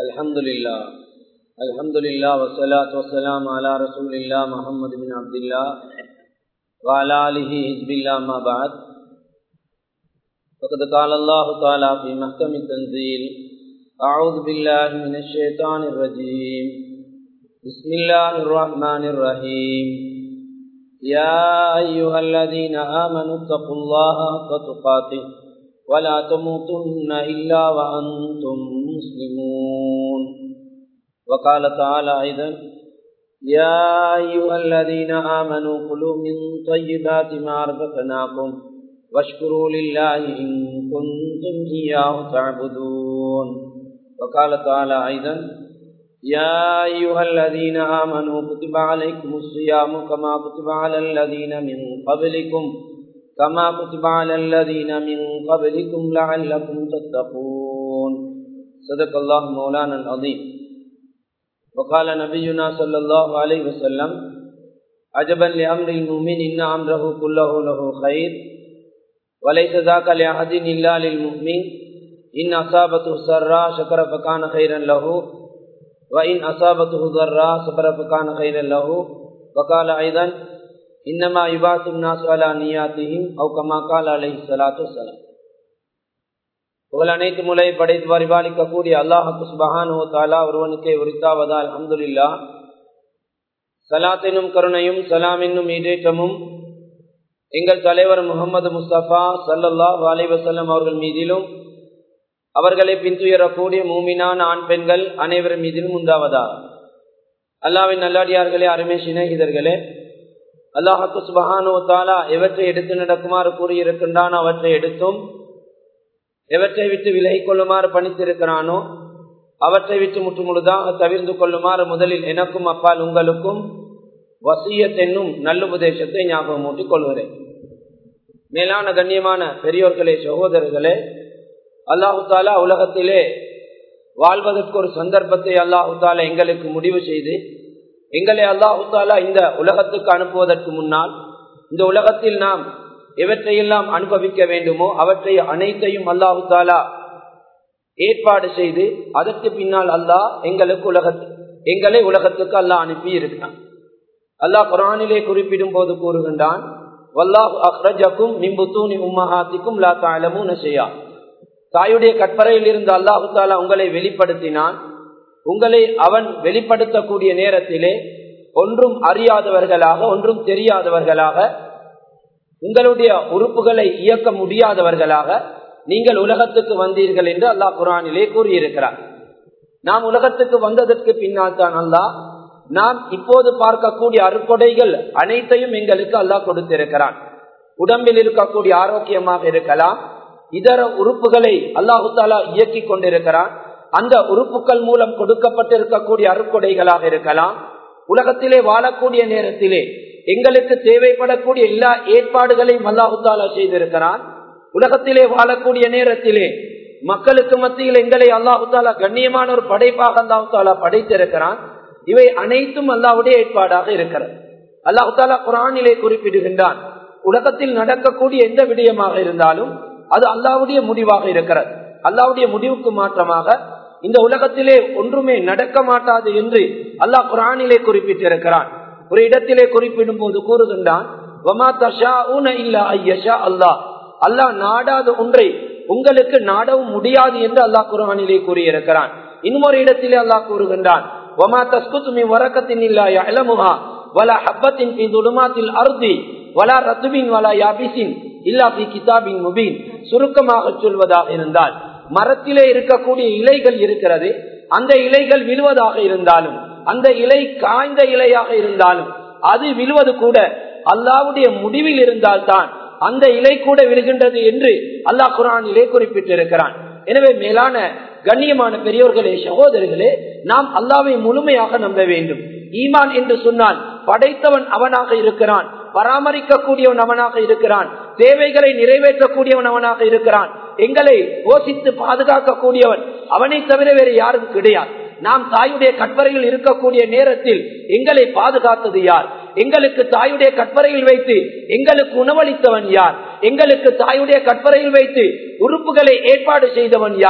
الحمد لله الحمد لله والصلاة والسلام على رسول الله محمد بن عبد الله وعلى آله حزب الله ما بعد فقد قال الله تعالى في محكم التنزيل أعوذ بالله من الشيطان الرجيم بسم الله الرحمن الرحيم يا أيها الذين آمنوا اتقوا الله حق تقاته ولا تموتن إلا وأنتم مسلمون وقال تعالى أيضا يا أيها الذين آمنوا كلوا من طيبات ما رزقناكم واشكروا لله إن كنتم إياه تعبدون وقال تعالى أيضا يا أيها الذين آمنوا كتب عليكم الصيام كما كتب على الذين من قبلكم كما كتب على الذين من قبلكم لعلكم تتقون صدق الله مولانا العظيم وقال نبينا صلى الله عليه وسلم عجبا لأمر المؤمن إن أمره كله له خير وليس ذاك لأحد إلا للمؤمن إن أصابته سرا شكر فكان خيرا له وإن أصابته ضرا صبر فكان خيرا له وقال أيضا إنما يبعث الناس على نياتهم أو كما قال عليه الصلاة والسلام புகழ் அனைத்து முறை படைத்து பரிபாலிக்கக்கூடிய அல்லாஹு சுபஹானு தாலா ஒருவனுக்கே உரித்தாவதால் அஹமதுல்லா சலாத்தினும் கருணையும் சலாம் என்னும் ஈடேற்றமும் எங்கள் தலைவர் முகமது முஸ்தபா சல்லல்லாஹ் அலைவசல்லம் அவர்கள் மீதிலும் அவர்களை பின்துயரக்கூடிய மூமினான ஆண் பெண்கள் அனைவர் மீதிலும் உண்டாவதா அல்லாவின் நல்லாடியார்களே அருமை சிநேகிதர்களே அல்லாஹாக்கு சுபஹானோ தாலா எவற்றை எடுத்து நடக்குமாறு கூறியிருக்கின்றான் அவற்றை எடுத்தும் எவற்றை விட்டு விலகிக் கொள்ளுமாறு பணித்திருக்கிறானோ அவற்றை விட்டு முற்று முழுதாக தவிர்ந்து கொள்ளுமாறு முதலில் எனக்கும் அப்பால் உங்களுக்கும் வசியத் என்னும் நல்லுபதேசத்தை ஞாபகம் ஊட்டிக் கொள்கிறேன் மேலான கண்ணியமான பெரியோர்களே சகோதரர்களே அல்லாஹு தாலா உலகத்திலே வாழ்வதற்கு ஒரு சந்தர்ப்பத்தை அல்லாஹு தாலா எங்களுக்கு முடிவு செய்து எங்களை அல்லாஹு தாலா இந்த உலகத்துக்கு அனுப்புவதற்கு முன்னால் இந்த உலகத்தில் நாம் எவற்றையெல்லாம் அனுபவிக்க வேண்டுமோ அவற்றை அனைத்தையும் அல்லாஹு தாலா ஏற்பாடு செய்து அதற்கு பின்னால் அல்லாஹ் எங்களுக்கு உலக எங்களை உலகத்துக்கு அல்லாஹ் அனுப்பி இருக்கிறான் அல்லாஹ் குரானிலே குறிப்பிடும் போது கூறுகின்றான் வல்லாஹ் அஹ்ரஜக்கும் மிம்புத்தூனி உம்மஹாத்திக்கும் லா தாலமும் நசையா தாயுடைய கற்பறையில் இருந்து அல்லாஹு தாலா உங்களை வெளிப்படுத்தினான் உங்களை அவன் வெளிப்படுத்தக்கூடிய நேரத்திலே ஒன்றும் அறியாதவர்களாக ஒன்றும் தெரியாதவர்களாக உங்களுடைய உறுப்புகளை இயக்க முடியாதவர்களாக நீங்கள் உலகத்துக்கு வந்தீர்கள் என்று அல்லாஹ் குரானிலே கூறியிருக்கிறார் நாம் உலகத்துக்கு வந்ததற்கு பின்னால் தான் அல்லாஹ் நாம் இப்போது பார்க்கக்கூடிய அறுக்கொடைகள் அனைத்தையும் எங்களுக்கு அல்லாஹ் கொடுத்திருக்கிறான் உடம்பில் இருக்கக்கூடிய ஆரோக்கியமாக இருக்கலாம் இதர உறுப்புகளை அல்லாஹு தாலா இயக்கி கொண்டிருக்கிறான் அந்த உறுப்புகள் மூலம் கொடுக்கப்பட்டிருக்கக்கூடிய அறுக்கொடைகளாக இருக்கலாம் உலகத்திலே வாழக்கூடிய நேரத்திலே எங்களுக்கு தேவைப்படக்கூடிய எல்லா ஏற்பாடுகளையும் அல்லாஹு தாலா செய்திருக்கிறான் உலகத்திலே வாழக்கூடிய நேரத்திலே மக்களுக்கு மத்தியில் எங்களை அல்லாஹு தாலா கண்ணியமான ஒரு படைப்பாக அல்லாஹு தாலா படைத்திருக்கிறான் இவை அனைத்தும் அல்லாவுடைய ஏற்பாடாக இருக்கிறது அல்லாஹு தாலா குரானிலே குறிப்பிடுகின்றான் உலகத்தில் நடக்கக்கூடிய எந்த விடயமாக இருந்தாலும் அது அல்லாவுடைய முடிவாக இருக்கிறது அல்லாவுடைய முடிவுக்கு மாற்றமாக இந்த உலகத்திலே ஒன்றுமே நடக்க மாட்டாது என்று அல்லாஹ் குரானிலே குறிப்பிட்டிருக்கிறான் ஒரு இடத்திலே குறிப்பிடும் போது கூறுகின்றான் அல்லாஹ் அல்லாஹ் நாடாத ஒன்றை உங்களுக்கு நாடவும் முடியாது என்று அல்லாஹ் குரானிலே கூறியிருக்கிறான் இன்னொரு இடத்திலே அல்லாஹ் கூறுகின்றான் وما تسقط من ورقة إلا يعلمها ولا حبة في ظلمات الأرض ولا رطب ولا يابس إلا في كتاب مبين சுருக்கமாக சொல்வதாக இருந்தால் மரத்திலே இருக்கக்கூடிய இலைகள் இருக்கிறது அந்த இலைகள் விழுவதாக இருந்தாலும் அந்த இலை காய்ந்த இலையாக இருந்தாலும் அது விழுவது கூட அல்லாவுடைய முடிவில் இருந்தால்தான் அந்த இலை கூட விழுகின்றது என்று அல்லாஹ் குரானிலே குறிப்பிட்டிருக்கிறான் எனவே மேலான கண்ணியமான பெரியோர்களே சகோதரர்களே நாம் அல்லாவை முழுமையாக நம்ப வேண்டும் ஈமான் என்று சொன்னால் படைத்தவன் அவனாக இருக்கிறான் பராமரிக்கக்கூடியவன் அவனாக இருக்கிறான் தேவைகளை நிறைவேற்றக்கூடியவன் அவனாக இருக்கிறான் எங்களை போஷித்து பாதுகாக்கக்கூடியவன் அவனை தவிர வேறு யாரும் கிடையாது நாம் தாயுடைய கற்பறையில் இருக்கக்கூடிய நேரத்தில் எங்களை பாதுகாத்தது யார் எங்களுக்கு தாயுடைய கற்பறையில் வைத்து எங்களுக்கு உணவளித்தவன் யார் எங்களுக்கு தாயுடைய கற்பறையில் வைத்து உறுப்புகளை ஏற்பாடு செய்தவன் யார்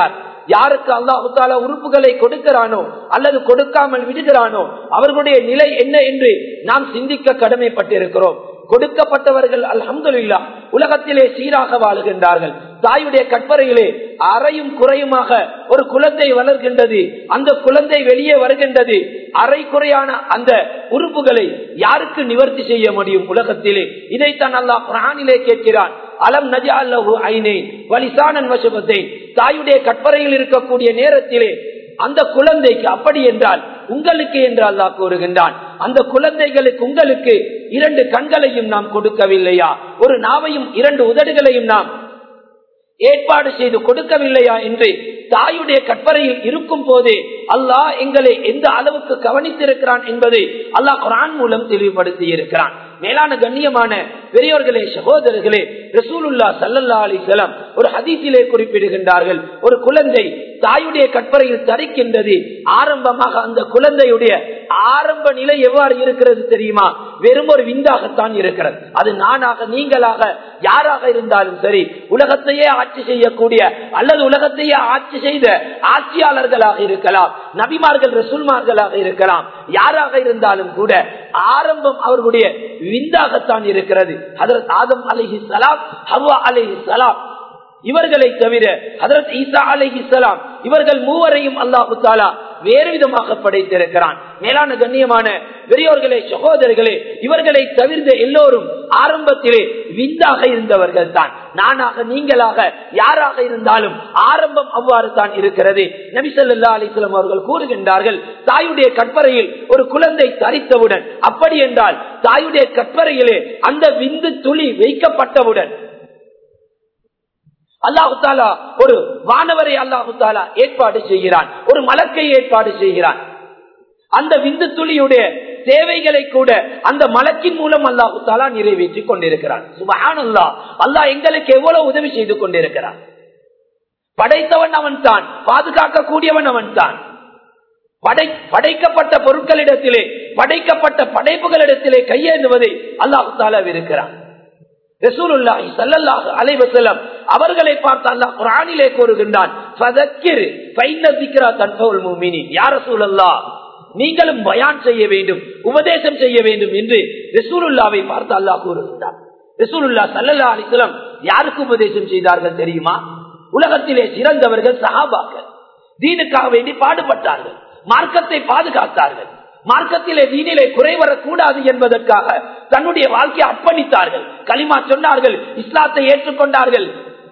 யாருக்கு அல்லாஹு தாலா உறுப்புகளை கொடுக்கிறானோ அல்லது கொடுக்காமல் விடுகிறானோ அவர்களுடைய நிலை என்ன என்று நாம் சிந்திக்க கடமைப்பட்டிருக்கிறோம் கொடுக்கப்பட்டவர்கள் அல்ஹம்துலில்லா உலகத்திலே சீராக வாழுகின்றார்கள் தாயுடைய கற்பறையிலே அறையும் குறையுமாக ஒரு குழந்தை வளர்கின்றது அந்த குழந்தை வெளியே வருகின்றது அரை குறையான அந்த உறுப்புகளை யாருக்கு நிவர்த்தி செய்ய முடியும் உலகத்திலே இதைத்தான் அல்லாஹ் குரானிலே கேட்கிறான் அலம் நஜா அல்லஹு ஐனே வலிசானன் வசபத்தை தாயுடைய கற்பறையில் இருக்கக்கூடிய நேரத்திலே அந்த குழந்தைக்கு அப்படி என்றால் உங்களுக்கு என்று அல்லாஹ் கூறுகின்றான் அந்த குழந்தைகளுக்கு உங்களுக்கு இரண்டு கண்களையும் நாம் கொடுக்கவில்லையா ஒரு நாவையும் இரண்டு உதடுகளையும் நாம் ஏற்பாடு செய்து கொடுக்கவில்லையா என்று தாயுடைய கற்பறையில் இருக்கும் போதே அல்லாஹ் எங்களை எந்த அளவுக்கு கவனித்திருக்கிறான் என்பதை அல்லாஹ் குரான் மூலம் தெளிவுபடுத்தி இருக்கிறான் மேலான கண்ணியமான பெரியோர்களே சகோதரர்களே ரசூலுல்லா சல்லல்லா அலிசலாம் ஒரு ஹதீஸிலே குறிப்பிடுகின்றார்கள் ஒரு குழந்தை தாயுடைய கற்பறையில் தரிக்கின்றது ஆரம்பமாக அந்த குழந்தையுடைய ஆரம்ப நிலை எவ்வாறு இருக்கிறது தெரியுமா வெறும் ஒரு விந்தாகத்தான் இருக்கிறது அது நானாக நீங்களாக யாராக இருந்தாலும் சரி உலகத்தையே ஆட்சி செய்யக்கூடிய அல்லது உலகத்தையே ஆட்சி செய்த ஆட்சியாளர்களாக இருக்கலாம் நபிமார்கள் ரசூல்மார்களாக இருக்கலாம் யாராக இருந்தாலும் கூட ஆரம்பம் அவர்களுடைய விந்தாகத்தான் இருக்கிறது அதற்கு ஆதம் அலஹி சலாம் ஹவா அலஹி சலாம் இவர்களை தவிர ஹதரத் ஈசா அலஹி சலாம் இவர்கள் மூவரையும் அல்லாஹு தாலா வேறு விதமாக படைத்திருக்கிறான் மேலான கண்ணியமான பெரியோர்களே சகோதரர்களே இவர்களை தவிர்ந்த எல்லோரும் ஆரம்பத்திலே விந்தாக இருந்தவர்கள் தான் நானாக நீங்களாக யாராக இருந்தாலும் ஆரம்பம் அவ்வாறு தான் இருக்கிறது நபிசல்லா அலிஸ்லாம் அவர்கள் கூறுகின்றார்கள் தாயுடைய கற்பறையில் ஒரு குழந்தை தரித்தவுடன் அப்படி என்றால் தாயுடைய கற்பறையிலே அந்த விந்து துளி வைக்கப்பட்டவுடன் அல்லாஹு தாலா ஒரு வானவரை அல்லாஹு தாலா ஏற்பாடு செய்கிறான் ஒரு மலக்கை ஏற்பாடு செய்கிறான் அந்த விந்து துளியுடைய தேவைகளை கூட அந்த மலக்கின் மூலம் அல்லாஹு தாலா நிறைவேற்றிக் கொண்டிருக்கிறான் சுபஹான் அல்லா அல்லாஹ் எங்களுக்கு எவ்வளவு உதவி செய்து கொண்டிருக்கிறான் படைத்தவன் அவன் தான் பாதுகாக்க கூடியவன் அவன் தான் படை படைக்கப்பட்ட பொருட்களிடத்திலே படைக்கப்பட்ட படைப்புகளிடத்திலே கையேந்துவதை அல்லாஹு தாலா இருக்கிறான் ரசூலுல்லாஹி ஸல்லல்லாஹு அலைஹி வஸல்லம் அவர்களை பார்த்து அல்லாஹ் குர்ஆனிலே கூறுகின்றான் ஃபதக்கிர் ஃபைன்ன ذிக்ரா தன்ஃபவுல் முஃமினீன் யா ரசூலல்லாஹ் நீங்களும் பயான் செய்ய வேண்டும் உபதேசம் செய்ய வேண்டும் என்று ரசூலுல்லாவை பார்த்து அல்லாஹ் கூறுகின்றான் ரசூலுல்லாஹ் ஸல்லல்லாஹு அலைஹி வஸல்லம் யாருக்கு உபதேசம் செய்தார்கள் தெரியுமா உலகத்திலே சிறந்தவர்கள் சஹாபாக்கள் தீனுக்காக வேண்டி பாடுபட்டார்கள் மார்க்கத்தை பாதுகாத்தார்கள் மார்க்கத்திலே வீணிலே குறைவரக்கூடாது என்பதற்காக தன்னுடைய வாழ்க்கையை அர்ப்பணித்தார்கள் களிமா சொன்னார்கள் இஸ்லாத்தை ஏற்றுக்கொண்டார்கள்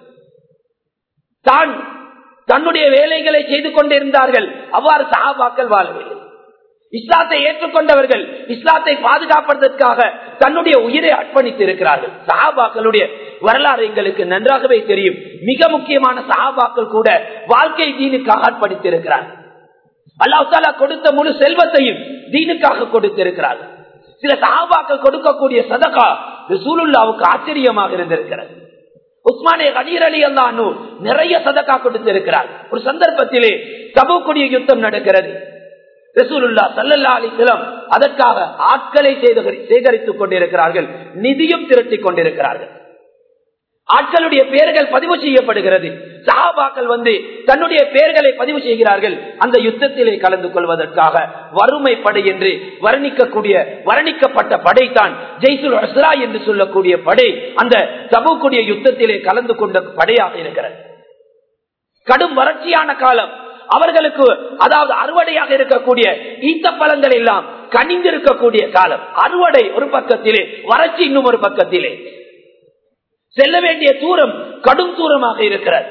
தான் தன்னுடைய வேலைகளை செய்து கொண்டிருந்தார்கள் அவ்வாறு சகாபாக்கள் வாழவில்லை இஸ்லாத்தை ஏற்றுக்கொண்டவர்கள் இஸ்லாத்தை பாதுகாப்பதற்காக தன்னுடைய உயிரை அர்ப்பணித்து இருக்கிறார்கள் சஹாபாக்களுடைய வரலாறு எங்களுக்கு நன்றாகவே தெரியும் மிக முக்கியமான சஹாபாக்கள் கூட வாழ்க்கை தீனுக்காக அர்ப்பணித்திருக்கிறார்கள் அல்லாஹாலா கொடுத்த முழு செல்வத்தையும் தீனுக்காக கொடுத்திருக்கிறார்கள் சில சஹாபாக்கள் கொடுக்கக்கூடிய சதகா ரசூலுல்லாவுக்கு ஆச்சரியமாக இருந்திருக்கிறது உஸ்மானிய கதீர் அலி அல்லானு நிறைய சதக்கா கொடுத்திருக்கிறார் ஒரு சந்தர்ப்பத்திலே தபுக்குடிய யுத்தம் நடக்கிறது ரசூலுல்லா சல்லல்லா அலிஸ்லம் அதற்காக ஆட்களை சேகரித்துக் கொண்டிருக்கிறார்கள் நிதியும் திரட்டிக் கொண்டிருக்கிறார்கள் ஆட்களுடைய பெயர்கள் பதிவு செய்யப்படுகிறது சஹாபாக்கள் வந்து தன்னுடைய பெயர்களை பதிவு செய்கிறார்கள் அந்த யுத்தத்திலே கலந்து கொள்வதற்காக வறுமை படை என்று வர்ணிக்கக்கூடிய வர்ணிக்கப்பட்ட படைத்தான் ஜெய்சுல் அஸ்ரா என்று சொல்லக்கூடிய படை அந்த சபுக்குடைய யுத்தத்திலே கலந்து கொண்ட படையாக இருக்கிறது கடும் வறட்சியான காலம் அவர்களுக்கு அதாவது அறுவடையாக இருக்கக்கூடிய ஈத்த பழங்கள் எல்லாம் கனிந்திருக்கக்கூடிய காலம் அறுவடை ஒரு பக்கத்திலே வறட்சி இன்னும் ஒரு பக்கத்திலே செல்ல வேண்டிய தூரம் கடும் தூரமாக இருக்கிறது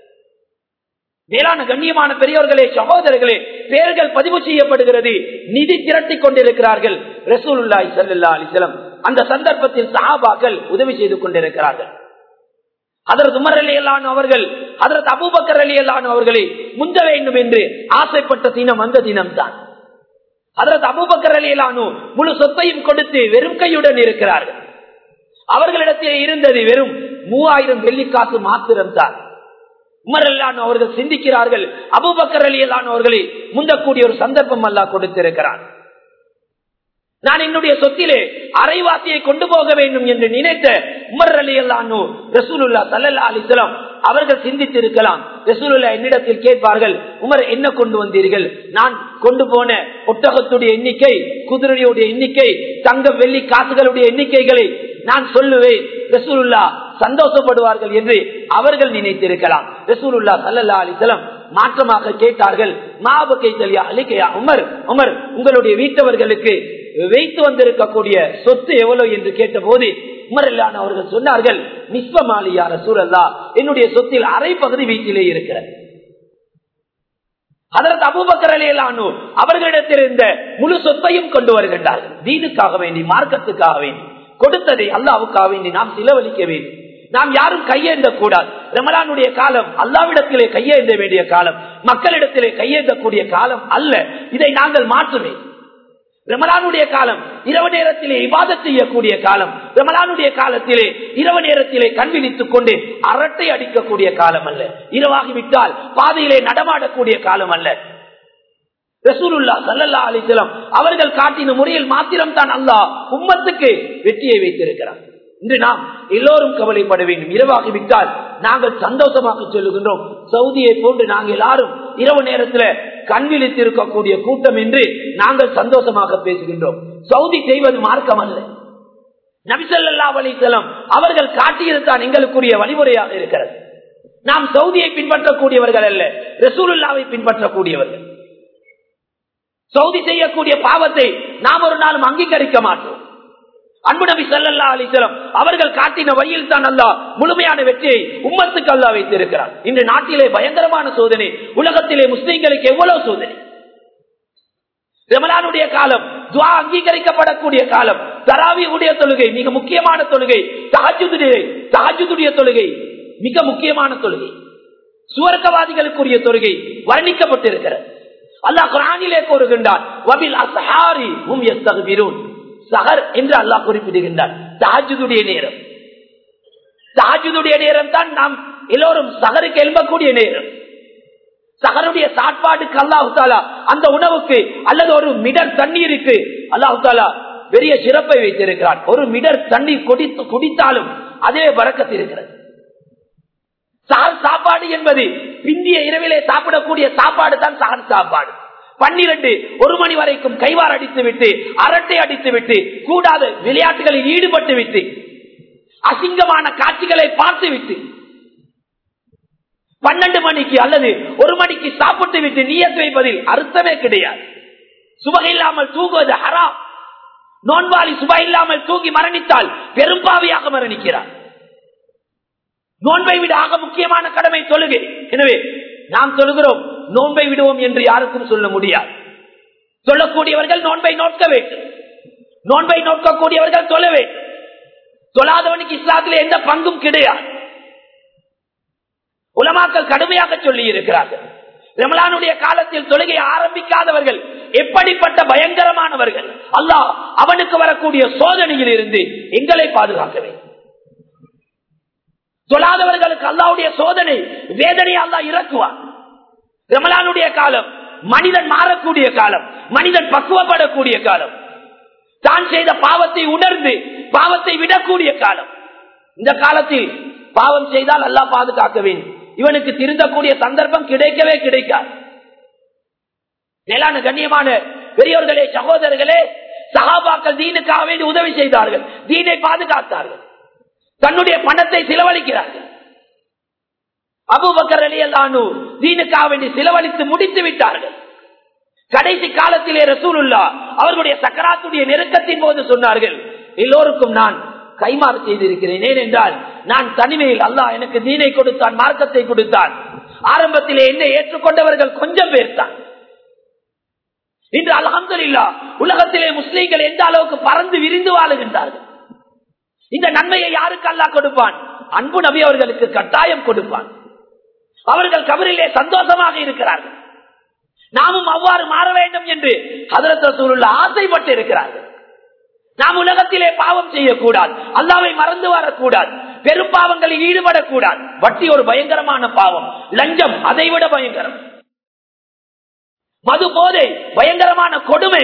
மேலான கண்ணியமான பெரியவர்களே சகோதரர்களே பெயர்கள் பதிவு செய்யப்படுகிறது நிதி திரட்டிக் கொண்டிருக்கிறார்கள் ரசூலுல்லாய் சல்லா அலிசலம் அந்த சந்தர்ப்பத்தில் சஹாபாக்கள் உதவி செய்து கொண்டிருக்கிறார்கள் அதற்கு உமர் அலி அல்லான் அவர்கள் அதற்கு அபூபக்கர் அலி அல்லான் அவர்களை முந்த வேண்டும் என்று ஆசைப்பட்ட தினம் அந்த தினம் தான் அதற்கு அபூபக்கர் அலி அல்லானு முழு சொத்தையும் கொடுத்து வெறும் கையுடன் இருக்கிறார்கள் அவர்களிடத்தில் இருந்தது வெறும் மூவாயிரம் வெள்ளிக்காசு மாத்திரம் தான் உமர் அல்லான் அவர்கள் சிந்திக்கிறார்கள் அபுபக்கர் அலி அல்லான் அவர்களை முந்தக்கூடிய ஒரு சந்தர்ப்பம் அல்லா கொடுத்திருக்கிறான் நான் என்னுடைய சொத்திலே அரைவாசியை கொண்டு போக வேண்டும் என்று நினைத்த உமர் அலி அல்லானு ரசூலுல்லா சல்லா அலிஸ்லாம் அவர்கள் சிந்தித்திருக்கலாம் ரசூலுல்லா என்னிடத்தில் கேட்பார்கள் உமர் என்ன கொண்டு வந்தீர்கள் நான் கொண்டு போன ஒட்டகத்துடைய எண்ணிக்கை குதிரையுடைய எண்ணிக்கை தங்க வெள்ளி காசுகளுடைய எண்ணிக்கைகளை நான் சொல்லுவேன் ரசூலுல்லா சந்தோஷப்படுவார்கள் என்று அவர்கள் நினைத்திருக்கலாம் ரசூலுல்லா சல்லல்லா அலிசலம் மாற்றமாக கேட்டார்கள் மாபக்கை தலியா அலிக்கையா உமர் உமர் உங்களுடைய வீட்டவர்களுக்கு வைத்து வந்திருக்கக்கூடிய சொத்து எவ்வளவு என்று கேட்ட போது உமரில்லான அவர்கள் சொன்னார்கள் நிஸ்வமாலியார சூழல்லா என்னுடைய சொத்தில் அரை பகுதி வீட்டிலே இருக்கிறது அதற்கு அபுபக்கர் அலியலானு அவர்களிடத்தில் இருந்த முழு சொத்தையும் கொண்டு வருகின்றார்கள் தீனுக்காக வேண்டி மார்க்கத்துக்காக வேண்டி கொடுத்ததை அல்லாவுக்காக வேண்டி நாம் செலவழிக்க வேண்டும் நாம் யாரும் கையேந்த கூடாது ரமலானுடைய காலம் அல்லாவிடத்திலே கையேந்த வேண்டிய காலம் மக்களிடத்திலே கையேந்தக்கூடிய காலம் அல்ல இதை நாங்கள் மாற்றுவேன் ரமலானுடைய காலம் இரவு நேரத்திலே இபாதத் செய்யக்கூடிய காலம் ரமலானுடைய காலத்திலே இரவு நேரத்திலே கண்விழித்துக் கொண்டு அரட்டை அடிக்கக்கூடிய காலம் அல்ல இரவாகிவிட்டால் பாதையிலே நடமாடக்கூடிய காலம் அல்ல ரசூலுல்லா சல்லல்லா அலிசலம் அவர்கள் காட்டின முறையில் மாத்திரம் தான் அல்லாஹ் உம்மத்துக்கு வெற்றியை வைத்திருக்கிறார் இன்று நாம் எல்லோரும் கவலைப்பட வேண்டும் இரவாகிவிட்டால் நாங்கள் சந்தோஷமாக சொல்லுகின்றோம் சவுதியை போன்று நாங்கள் எல்லாரும் இரவு நேரத்தில் கண்விழித்து இருக்கக்கூடிய கூட்டம் என்று நாங்கள் சந்தோஷமாக பேசுகின்றோம் சவுதி செய்வது மார்க்கம் அல்ல நபிசல்லா அலிசலம் அவர்கள் காட்டியதுதான் எங்களுக்குரிய வழிமுறையாக இருக்கிறது நாம் சவுதியை பின்பற்றக்கூடியவர்கள் அல்ல ரசூலுல்லாவை பின்பற்றக்கூடியவர்கள் சவுதி செய்யக்கூடிய பாவத்தை நாம் ஒரு நாளும் அங்கீகரிக்க மாட்டோம் அன்பு நபி சல்லா அலிசலம் அவர்கள் காட்டின வழியில் தான் அல்லா முழுமையான வெற்றியை உம்மத்துக்கு அல்லா வைத்திருக்கிறார் இன்று நாட்டிலே பயங்கரமான சோதனை உலகத்திலே முஸ்லிம்களுக்கு எவ்வளவு சோதனை ரமலானுடைய காலம் துவா அங்கீகரிக்கப்படக்கூடிய காலம் தராவி உடைய தொழுகை மிக முக்கியமான தொழுகை தகஜுடைய தகஜுடைய தொழுகை மிக முக்கியமான தொழுகை சுவர்க்கவாதிகளுக்குரிய தொழுகை வர்ணிக்கப்பட்டிருக்கிறது அல்லாஹ் குரானிலே கூறுகின்றான் வபில் அசஹாரி ஹும் யஸ்தக்பிரூன் சஹர் என்று அல்லாஹ் குறிப்பிடுகின்றார் தாஜுடைய நேரம் தாஜுடைய நேரம் தான் நாம் எல்லோரும் சகருக்கு எழும்பக்கூடிய நேரம் சகருடைய சாப்பாடுக்கு அல்லாஹு தாலா அந்த உணவுக்கு அல்லது ஒரு மிடர் தண்ணீருக்கு அல்லாஹு தாலா பெரிய சிறப்பை வைத்திருக்கிறார் ஒரு மிடர் தண்ணீர் குடித்து குடித்தாலும் அதே வரக்கத்து இருக்கிறது சகர் சாப்பாடு என்பது பிந்திய இரவிலே சாப்பிடக்கூடிய சாப்பாடு தான் சகர் சாப்பாடு பன்னிரண்டு ஒரு மணி வரைக்கும் கைவார் அடித்து விட்டு அரட்டை அடித்து விட்டு கூடாத விளையாட்டுகளில் ஈடுபட்டு விட்டு அசிங்கமான காட்சிகளை பார்த்து விட்டு பன்னெண்டு மணிக்கு அல்லது ஒரு மணிக்கு சாப்பிட்டு விட்டு நீயத்து வைப்பதில் அர்த்தமே கிடையாது சுபக இல்லாமல் தூங்குவது ஹராம் நோன்பாளி சுப இல்லாமல் தூங்கி மரணித்தால் பெரும்பாவியாக மரணிக்கிறார் நோன்பை விட ஆக முக்கியமான கடமை தொழுகை எனவே நாம் சொல்கிறோம் நோன்பை விடுவோம் என்று யாருக்கும் சொல்ல முடியாது சொல்லக்கூடியவர்கள் நோன்பை நோக்க வேண்டும் நோன்பை நோக்கக்கூடியவர்கள் தொழ வேண்டும் தொழாதவனுக்கு இஸ்லாத்தில் எந்த பங்கும் கிடையாது உலமாக்கள் கடுமையாக சொல்லி இருக்கிறார்கள் ரமலானுடைய காலத்தில் தொழுகை ஆரம்பிக்காதவர்கள் எப்படிப்பட்ட பயங்கரமானவர்கள் அல்லாஹ் அவனுக்கு வரக்கூடிய சோதனையில் இருந்து எங்களை பாதுகாக்க வேண்டும் தொழாதவர்களுக்கு அல்லாவுடைய சோதனை வேதனை அல்லா இறக்குவார் ரமலானுடைய காலம் மனிதன் மாறக்கூடிய காலம் மனிதன் பக்குவப்படக்கூடிய காலம் தான் செய்த பாவத்தை உணர்ந்து பாவத்தை விடக்கூடிய காலம் இந்த காலத்தில் பாவம் செய்தால் அல்லா பாதுகாக்க வேண்டும் இவனுக்கு திருந்தக்கூடிய சந்தர்ப்பம் கிடைக்கவே கிடைக்காது மேலான கண்ணியமான பெரியோர்களே சகோதரர்களே சகாபாக்கள் தீனுக்காக வேண்டி உதவி செய்தார்கள் தீனை பாதுகாத்தார்கள் தன்னுடைய பணத்தை செலவழிக்கிறார்கள் அபுபக்கர் அலியல்லானு தீனுக்காக வேண்டி செலவழித்து முடித்து விட்டார்கள் கடைசி காலத்திலே ரசூலுல்லா அவர்களுடைய சக்கராத்துடைய நெருக்கத்தின் போது சொன்னார்கள் எல்லோருக்கும் நான் கைமாறு செய்திருக்கிறேன் ஏனென்றால் நான் தனிமையில் அல்லாஹ் எனக்கு தீனை கொடுத்தான் மார்க்கத்தை கொடுத்தான் ஆரம்பத்திலே என்னை ஏற்றுக்கொண்டவர்கள் கொஞ்சம் பேர் தான் இன்று அலமதுல்லா உலகத்திலே முஸ்லீம்கள் எந்த அளவுக்கு பறந்து விரிந்து வாழுகின்றார்கள் இந்த நன்மையை யாருக்கு அல்லா கொடுப்பான் அன்பு நபி அவர்களுக்கு கட்டாயம் கொடுப்பான் அவர்கள் கபரிலே சந்தோஷமாக இருக்கிறார்கள் நாமும் அவ்வாறு மாற வேண்டும் என்று அதரத்துல ஆசைப்பட்டு இருக்கிறார்கள் நாம் உலகத்திலே பாவம் செய்யக்கூடாது அல்லாவை மறந்து வரக்கூடாது பெரும் பாவங்களில் ஈடுபடக்கூடாது வட்டி ஒரு பயங்கரமான பாவம் லஞ்சம் அதை விட பயங்கரம் மது போதை பயங்கரமான கொடுமை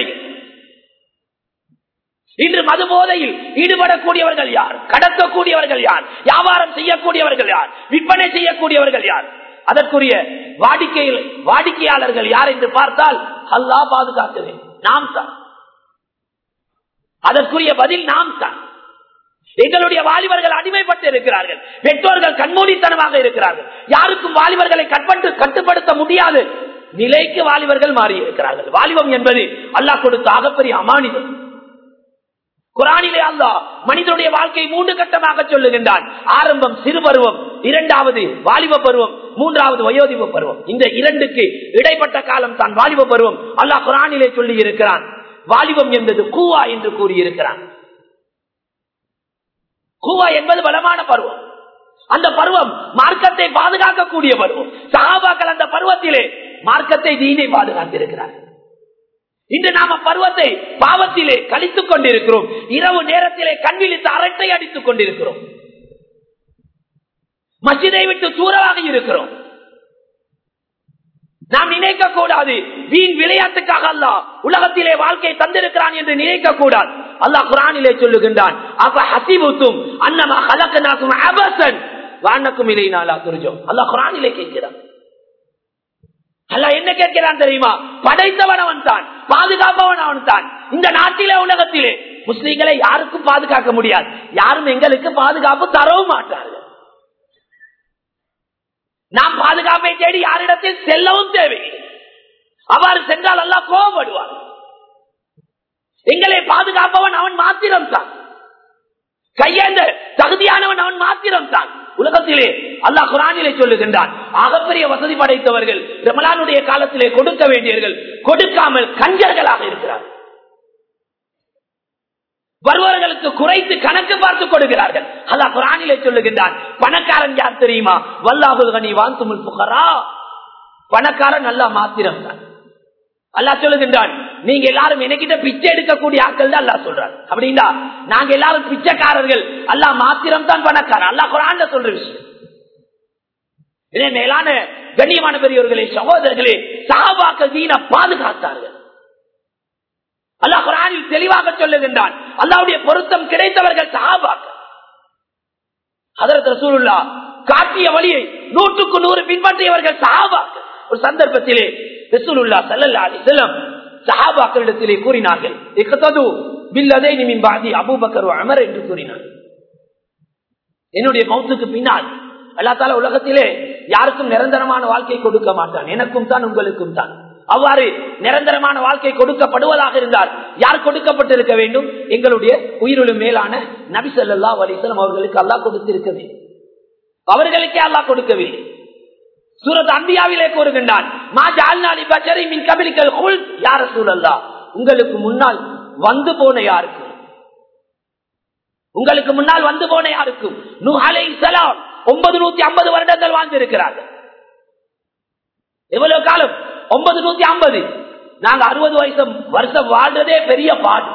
இன்று மது போதையில் ஈடுபடக்கூடியவர்கள் யார் கடத்தக்கூடியவர்கள் யார் வியாபாரம் செய்யக்கூடியவர்கள் யார் விற்பனை செய்யக்கூடியவர்கள் யார் அதற்குரிய வாடிக்கையில் வாடிக்கையாளர்கள் யார் என்று பார்த்தால் அல்லாஹ் பாதுகாக்கிறேன் நாம் தான் அதற்குரிய பதில் நாம் தான் எங்களுடைய வாலிபர்கள் அடிமைப்பட்டு இருக்கிறார்கள் பெற்றோர்கள் கண்மூடித்தனமாக இருக்கிறார்கள் யாருக்கும் வாலிபர்களை கட்பட்டு கட்டுப்படுத்த முடியாது நிலைக்கு வாலிபர்கள் மாறி இருக்கிறார்கள் வாலிபம் என்பது அல்லாஹ் கொடுத்த ஆகப்பெரிய அமானிதம் குரானிலே அல்லாஹ் மனிதனுடைய வாழ்க்கை மூன்று கட்டமாக சொல்லுகின்றான் ஆரம்பம் சிறு பருவம் இரண்டாவது வாலிப பருவம் மூன்றாவது வயோதிப பருவம் இந்த இரண்டுக்கு இடைப்பட்ட காலம் தான் வாலிப பருவம் அல்லாஹ் குரானிலே சொல்லி இருக்கிறான் வாலிபம் என்பது கூவா என்று கூறியிருக்கிறான் கூவா என்பது பலமான பருவம் அந்த பருவம் மார்க்கத்தை பாதுகாக்கக்கூடிய பருவம் சகாபாக்கள் அந்த பருவத்திலே மார்க்கத்தை தீனை பாதுகாத்திருக்கிறார்கள் இன்று நாம பருவத்தை பாவத்திலே கழித்துக் கொண்டிருக்கிறோம் இரவு நேரத்திலே கண்விழித்து அரட்டை அடித்துக் கொண்டிருக்கிறோம் மசிதை விட்டு தூரமாக இருக்கிறோம் நாம் நினைக்க கூடாது வீண் விளையாட்டுக்காக அல்ல உலகத்திலே வாழ்க்கை தந்திருக்கிறான் என்று நினைக்க கூடாது அல்லாஹ் குரானிலே சொல்லுகின்றான் அப்ப ஹசிபுத்தும் அன்னமா கலக்கனாக்கும் அபசன் வானக்கும் இலை நாளா துரிஜோம் அல்லாஹ் குரானிலே கேட்கிறான் அல்ல என்ன கேட்கிறான் தெரியுமா படைத்தவன் அவன் தான் பாதுகாப்பவன் அவன் தான் இந்த நாட்டிலே உலகத்திலே முஸ்லீம்களை யாருக்கும் பாதுகாக்க முடியாது யாரும் எங்களுக்கு பாதுகாப்பு தரவும் மாட்டார்கள் நாம் பாதுகாப்பை தேடி யாரிடத்தில் செல்லவும் தேவையில்லை அவ்வாறு சென்றால் அல்லா கோபப்படுவார் எங்களை பாதுகாப்பவன் அவன் மாத்திரம் தான் கையேந்த தகுதியானவன் அவன் மாத்திரம் தான் உலகத்திலே அல்லாஹ் குரானிலே சொல்லுகின்றான் ஆகப்பெரிய வசதி படைத்தவர்கள் ரமலானுடைய காலத்திலே கொடுக்க வேண்டியவர்கள் கொடுக்காமல் கஞ்சர்களாக இருக்கிறார்கள் வருவர்களுக்கு குறைத்து கணக்கு பார்த்து கொடுக்கிறார்கள் அல்லாஹ் குரானிலே சொல்லுகின்றான் பணக்காரன் யார் தெரியுமா வல்லாஹுல் கனி வாந்துமுல் புகரா பணக்காரன் நல்லா மாத்திரம் தான் அல்லாஹ் சொல்லுகின்றான் நீங்க எல்லாரும் எனக்கிட்ட பிச்சை எடுக்கக்கூடிய ஆட்கள் தான் அல்லாஹ் சொல்றாங்க அப்படின்னா நாங்க எல்லாரும் பிச்சைக்காரர்கள் அல்லாஹ் மாத்திரம் தான் பணக்காரன் அல்லாஹ் குரான் சொல்ற விஷயம் இதே மேலான கண்ணியமான பெரியவர்களே சகோதரர்களே சகாபாக்கள் வீண பாதுகாத்தார்கள் அல்லாஹ் குரானில் தெளிவாக சொல்லுகின்றான் அல்லாவுடைய பொருத்தம் கிடைத்தவர்கள் சகாபாக்கள் அதற்கு ரசூலுல்லா காட்டிய வழியை நூற்றுக்கு நூறு பின்பற்றியவர்கள் சகாபாக்கள் ஒரு சந்தர்ப்பத்திலே ரசூலுல்லா சல்லல்லா அலிசல்லம் சஹாபாக்களிடத்திலே கூறினார்கள் இக்கத்தது பில்லதை நிமின் பாதி அபூபக்கர் அமர் என்று கூறினார்கள் என்னுடைய மௌத்துக்கு பின்னால் அல்லா தால உலகத்திலே யாருக்கும் நிரந்தரமான வாழ்க்கை கொடுக்க மாட்டான் எனக்கும் தான் உங்களுக்கும் தான் அவ்வாறு நிரந்தரமான வாழ்க்கை கொடுக்கப்படுவதாக இருந்தால் யார் கொடுக்கப்பட்டிருக்க வேண்டும் எங்களுடைய உயிரிலும் மேலான நபி சொல்லா அலிசலம் அவர்களுக்கு அல்லாஹ் கொடுத்திருக்க வேண்டும் அவர்களுக்கே அல்லாஹ் கொடுக்கவில்லை சூரத் அந்தியாவிலே கூறுகின்றான் யார சூழல்லா உங்களுக்கு முன்னால் வந்து போன யாருக்கும் உங்களுக்கு முன்னால் வந்து போன யாருக்கும் நூ அலை சலாம் ஒன்பது நூத்தி ஐம்பது வருடங்கள் வாழ்ந்திருக்கிறார்கள் எவ்வளவு காலம் ஒன்பது நூத்தி ஐம்பது நாங்க அறுபது வயசு வருஷம் வாழ்றதே பெரிய பாடு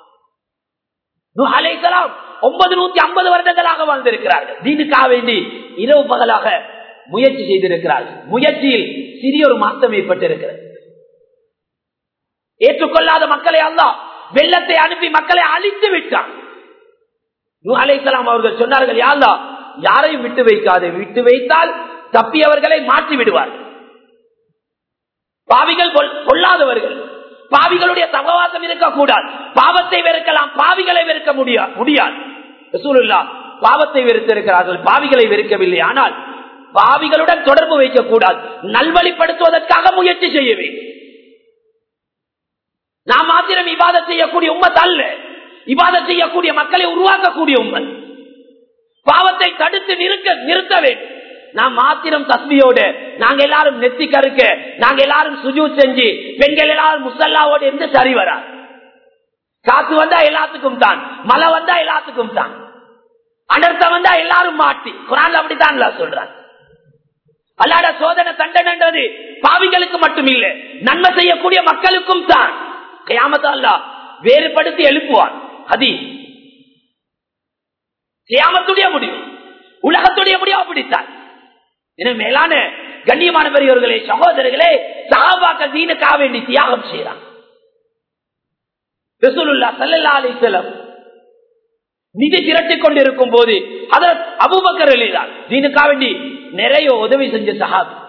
அலை சலாம் ஒன்பது நூத்தி ஐம்பது வருடங்களாக வாழ்ந்திருக்கிறார்கள் தீனுக்காக வேண்டி இரவு பகலாக முயற்சி செய்திருக்கிறார்கள் முயற்சியில் சிறிய ஒரு மாற்றம் ஏற்பட்டிருக்கிறது ஏற்றுக்கொள்ளாத மக்களை அல்ல வெள்ளத்தை அனுப்பி மக்களை அழித்து விட்டான் அலைசலாம் அவர்கள் சொன்னார்கள் யாழ்லா யாரையும் விட்டு வைக்காது விட்டு வைத்தால் தப்பியவர்களை மாற்றி விடுவார்கள் பாவிகள் கொள்ளாதவர்கள் பாவிகளுடைய சகவாசம் இருக்கக்கூடாது பாவத்தை வெறுக்கலாம் பாவிகளை வெறுக்க முடியாது சூழல்லா பாவத்தை வெறுத்திருக்கிறார்கள் பாவிகளை வெறுக்கவில்லை ஆனால் பாவிகளுடன் தொடர்பு வைக்கக்கூடாது நல்வழிப்படுத்துவதற்காக முயற்சி செய்ய வேண்டும் நாம் மாத்திரம் இவாத செய்யக்கூடிய உம்மத் அல்ல இவாத செய்யக்கூடிய மக்களை உருவாக்கக்கூடிய உம்மத் பாவத்தை தடுத்து நிறுத்த நிறுத்த வேண்டும் நாம் மாத்திரம் தஸ்மியோடு நாங்க எல்லாரும் நெத்தி கருக்க நாங்க எல்லாரும் சுஜூ செஞ்சு பெண்கள் எல்லாரும் முசல்லாவோடு இருந்து சரி வரா காத்து வந்தா எல்லாத்துக்கும் தான் மழை வந்தா எல்லாத்துக்கும் தான் அனர்த்தம் வந்தா எல்லாரும் மாட்டி குரான் அப்படித்தான் சொல்றாங்க அல்லாட சோதனை தண்டனைன்றது பாவிகளுக்கு மட்டும் இல்லை நன்மை செய்யக்கூடிய மக்களுக்கும் தான் கியாமத்தா வேறுபடுத்தி எழுப்புவார் அதி கியாமத்துடைய முடிவு உலகத்துடைய முடிவு அப்படித்தான் என மேலான கண்ணியமான பெரியவர்களே சகோதரர்களே சகாபாக்க தீனுக்காக வேண்டி தியாகம் செய்யறாங்க ரசூலுல்லா சல்லல்லா அலிசலம் நிதி திரட்டிக் கொண்டிருக்கும் போது அதற்கு அபுபக்கர் எழுதார் தீனுக்காக வேண்டி நிறைய உதவி செஞ்ச சகாபி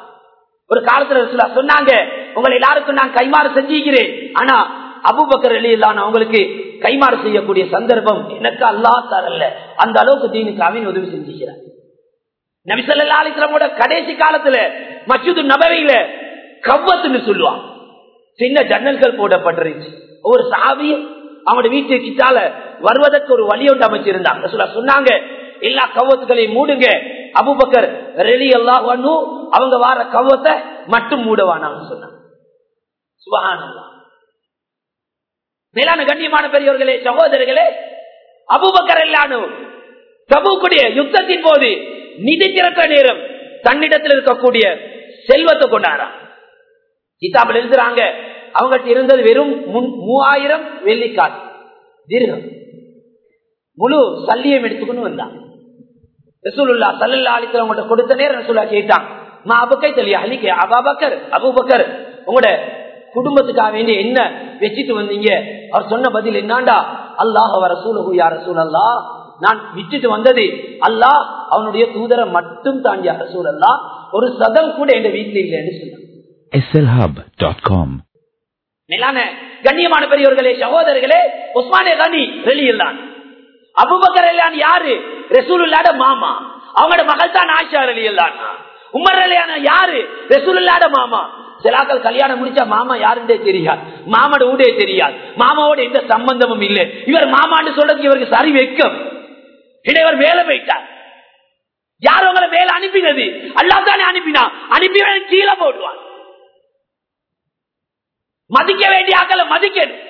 ஒரு காலத்துல ரசூலா சொன்னாங்க உங்களை எல்லாருக்கும் நான் கைமாறு செஞ்சுக்கிறேன் ஆனா அபுபக்கர் வெளியிலான அவங்களுக்கு கைமாறு செய்யக்கூடிய சந்தர்ப்பம் எனக்கு அல்லா தரல அந்த அளவுக்கு தீனுக்கு அவன் உதவி செஞ்சுக்கிறார் நபிசல்லா அலிஸ்லாமோட கடைசி காலத்துல மசூது நபரையில கவ்வத்துன்னு சொல்லுவான் சின்ன ஜன்னல்கள் போடப்பட்டிருச்சு ஒவ்வொரு சாவியும் அவனோட வீட்டு கிட்டால வருவதற்கு ஒரு வழி ஒன்று அமைச்சிருந்தாங்க சொல்ல சொன்னாங்க எல்லா கவத்துகளையும் மூடுங்க அபுபக்கர் ரெலி எல்லாம் அவங்க வார கவத்தை மட்டும் மூடவானான்னு சொன்னாங்க சுபகானந்தா மேலான கண்ணியமான பெரியவர்களே சகோதரர்களே அபுபக்கர் எல்லானு சபுக்குடைய யுத்தத்தின் போது நிதி திரட்ட நேரம் தன்னிடத்தில் இருக்கக்கூடிய செல்வத்தை கொண்டாராம் கிதாபில் எழுதுறாங்க அவங்கள்ட்ட இருந்தது வெறும் மூவாயிரம் வெள்ளிக்காசு தீர்க்கம் முழு சல்லியம் எடுத்துக்கொண்டு வந்தாங்க ரசூலுல்லா சல்லல்லா அலித்துல உங்கள்ட்ட கொடுத்த நேரம் ரசூல்லா கேட்டான் மா அபக்கை தெளியா அலிக்க அபாபக்கர் அபுபக்கர் உங்களோட குடும்பத்துக்காக வேண்டி என்ன வச்சுட்டு வந்தீங்க அவர் சொன்ன பதில் என்னாண்டா அல்லாஹ் அவர் ரசூலகு யார் ரசூல் அல்லா நான் விட்டுட்டு வந்தது அல்லாஹ் அவனுடைய தூதரை மட்டும் தாண்டி ரசூல் அல்லா ஒரு சதம் கூட எங்க வீட்டில் இல்லைன்னு சொன்னான் slhub.com மேலான கண்ணியமான பெரியவர்களே சகோதரர்களே உஸ்மானே கானி வெளியில்லான் அபுபக்கர் எல்லாம் யாரு ரசூலுல்லாட மாமா அவங்களோட மகள் தான் ஆஷா அலி இல்லான் உமர் அலியான யாரு ரசூலுல்லாட மாமா சிலாக்கள் கல்யாணம் முடிச்சா மாமா யாருன்றே தெரியாது மாமாட ஊடே தெரியாது மாமாவோட எந்த சம்பந்தமும் இல்லை இவர் மாமான்னு சொல்றதுக்கு இவருக்கு சரி வைக்கும் இவர் வேலை போயிட்டார் யார் உங்களை வேலை அனுப்பினது அல்லா தானே அனுப்பினா அனுப்பி கீழே போடுவான் மதிக்க வேண்டிய ஆக்களை மதிக்கணும்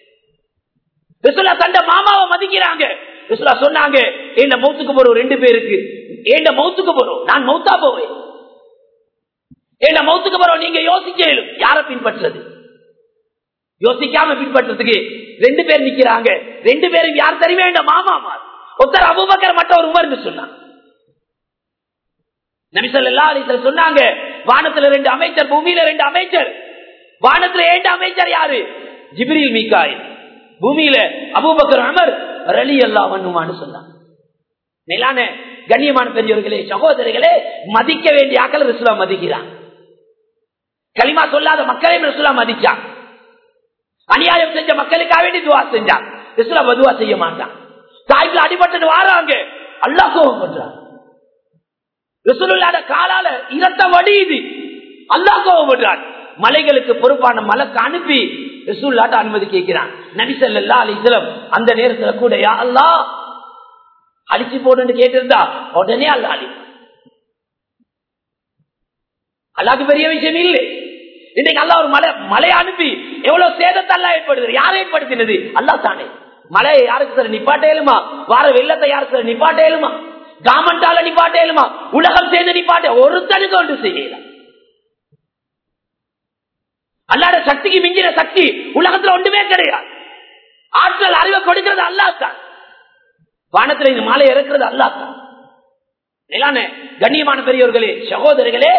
தண்ட மாமாவை மதிக்கிறாங்க சொன்னாங்க என் மௌத்துக்கு போறோம் ரெண்டு பேருக்கு என் மௌத்துக்கு போறோம் நான் மௌத்தா போவேன் என் மௌத்துக்கு போறோம் நீங்க யோசிக்கலும் யார பின்பற்றது யோசிக்காம பின்பற்றதுக்கு ரெண்டு பேர் நிக்கிறாங்க ரெண்டு பேரும் யார் தெரிய வேண்டும் மாமா ஒருத்தர் அபுபக்கர் மட்டும் ஒரு உமர்ந்து சொன்னாங்க நபிசல்லா அலிசல் சொன்னாங்க வானத்துல ரெண்டு அமைச்சர் பூமியில ரெண்டு அமைச்சர் வானத்துல ஏண்ட அமைச்சர் யாரு ஜிப்ரில் மீகாய் பூமியில அபூபக்கர் அமர் ரலி அல்லா பண்ணுமான்னு சொன்னாங்க மேலான கண்ணியமான பெரியவர்களே சகோதரிகளே மதிக்க வேண்டிய ஆக்கள் ரிசுலா மதிக்கிறான் களிமா சொல்லாத மக்களையும் ரிசுலா மதிச்சான் அநியாயம் செஞ்ச மக்களுக்காக வேண்டி துவா செஞ்சான் ரிசுலா மதுவா செய்ய மாட்டான் தாய்க்குள்ள அடிபட்டு வாராங்க அல்லா கோபம் பண்றான் ரிசுலாட காலால இரத்த வடியுது அல்லா கோபம் பண்றான் மலைகளுக்கு பொறுப்பான மலைக்கு அனுப்பி ரசூல்லாட்ட அனுமதி கேட்கிறான் நபிசல்லா அலிசலம் அந்த நேரத்துல கூட யா அல்லா அடிச்சு போடுன்னு கேட்டிருந்தா உடனே அல்ல அழி அல்லாக்கு பெரிய விஷயம் இல்லை இன்னைக்கு அல்லா ஒரு மலை மலையை அனுப்பி எவ்வளவு சேதத்தை அல்லா ஏற்படுது யாரை ஏற்படுத்தினது அல்லா தானே மலையை யாருக்கு சார் நிப்பாட்டேலுமா வார வெள்ளத்தை யாருக்கு சார் நிப்பாட்டேலுமா காமண்டால நிப்பாட்டேலுமா உலகம் சேர்ந்து நிப்பாட்ட ஒருத்தனுக்கு ஒன்று செய்யலாம் அல்லாட சக்திக்கு மிஞ்சின சக்தி உலகத்துல ஒன்றுமே கிடையாது ஆற்றல் அறிவை கொடுக்கிறது அல்லாத்தான் வானத்துல இந்த மாலை இறக்குறது அல்லாத்தான் நிலான கண்ணியமான பெரியவர்களே சகோதரர்களே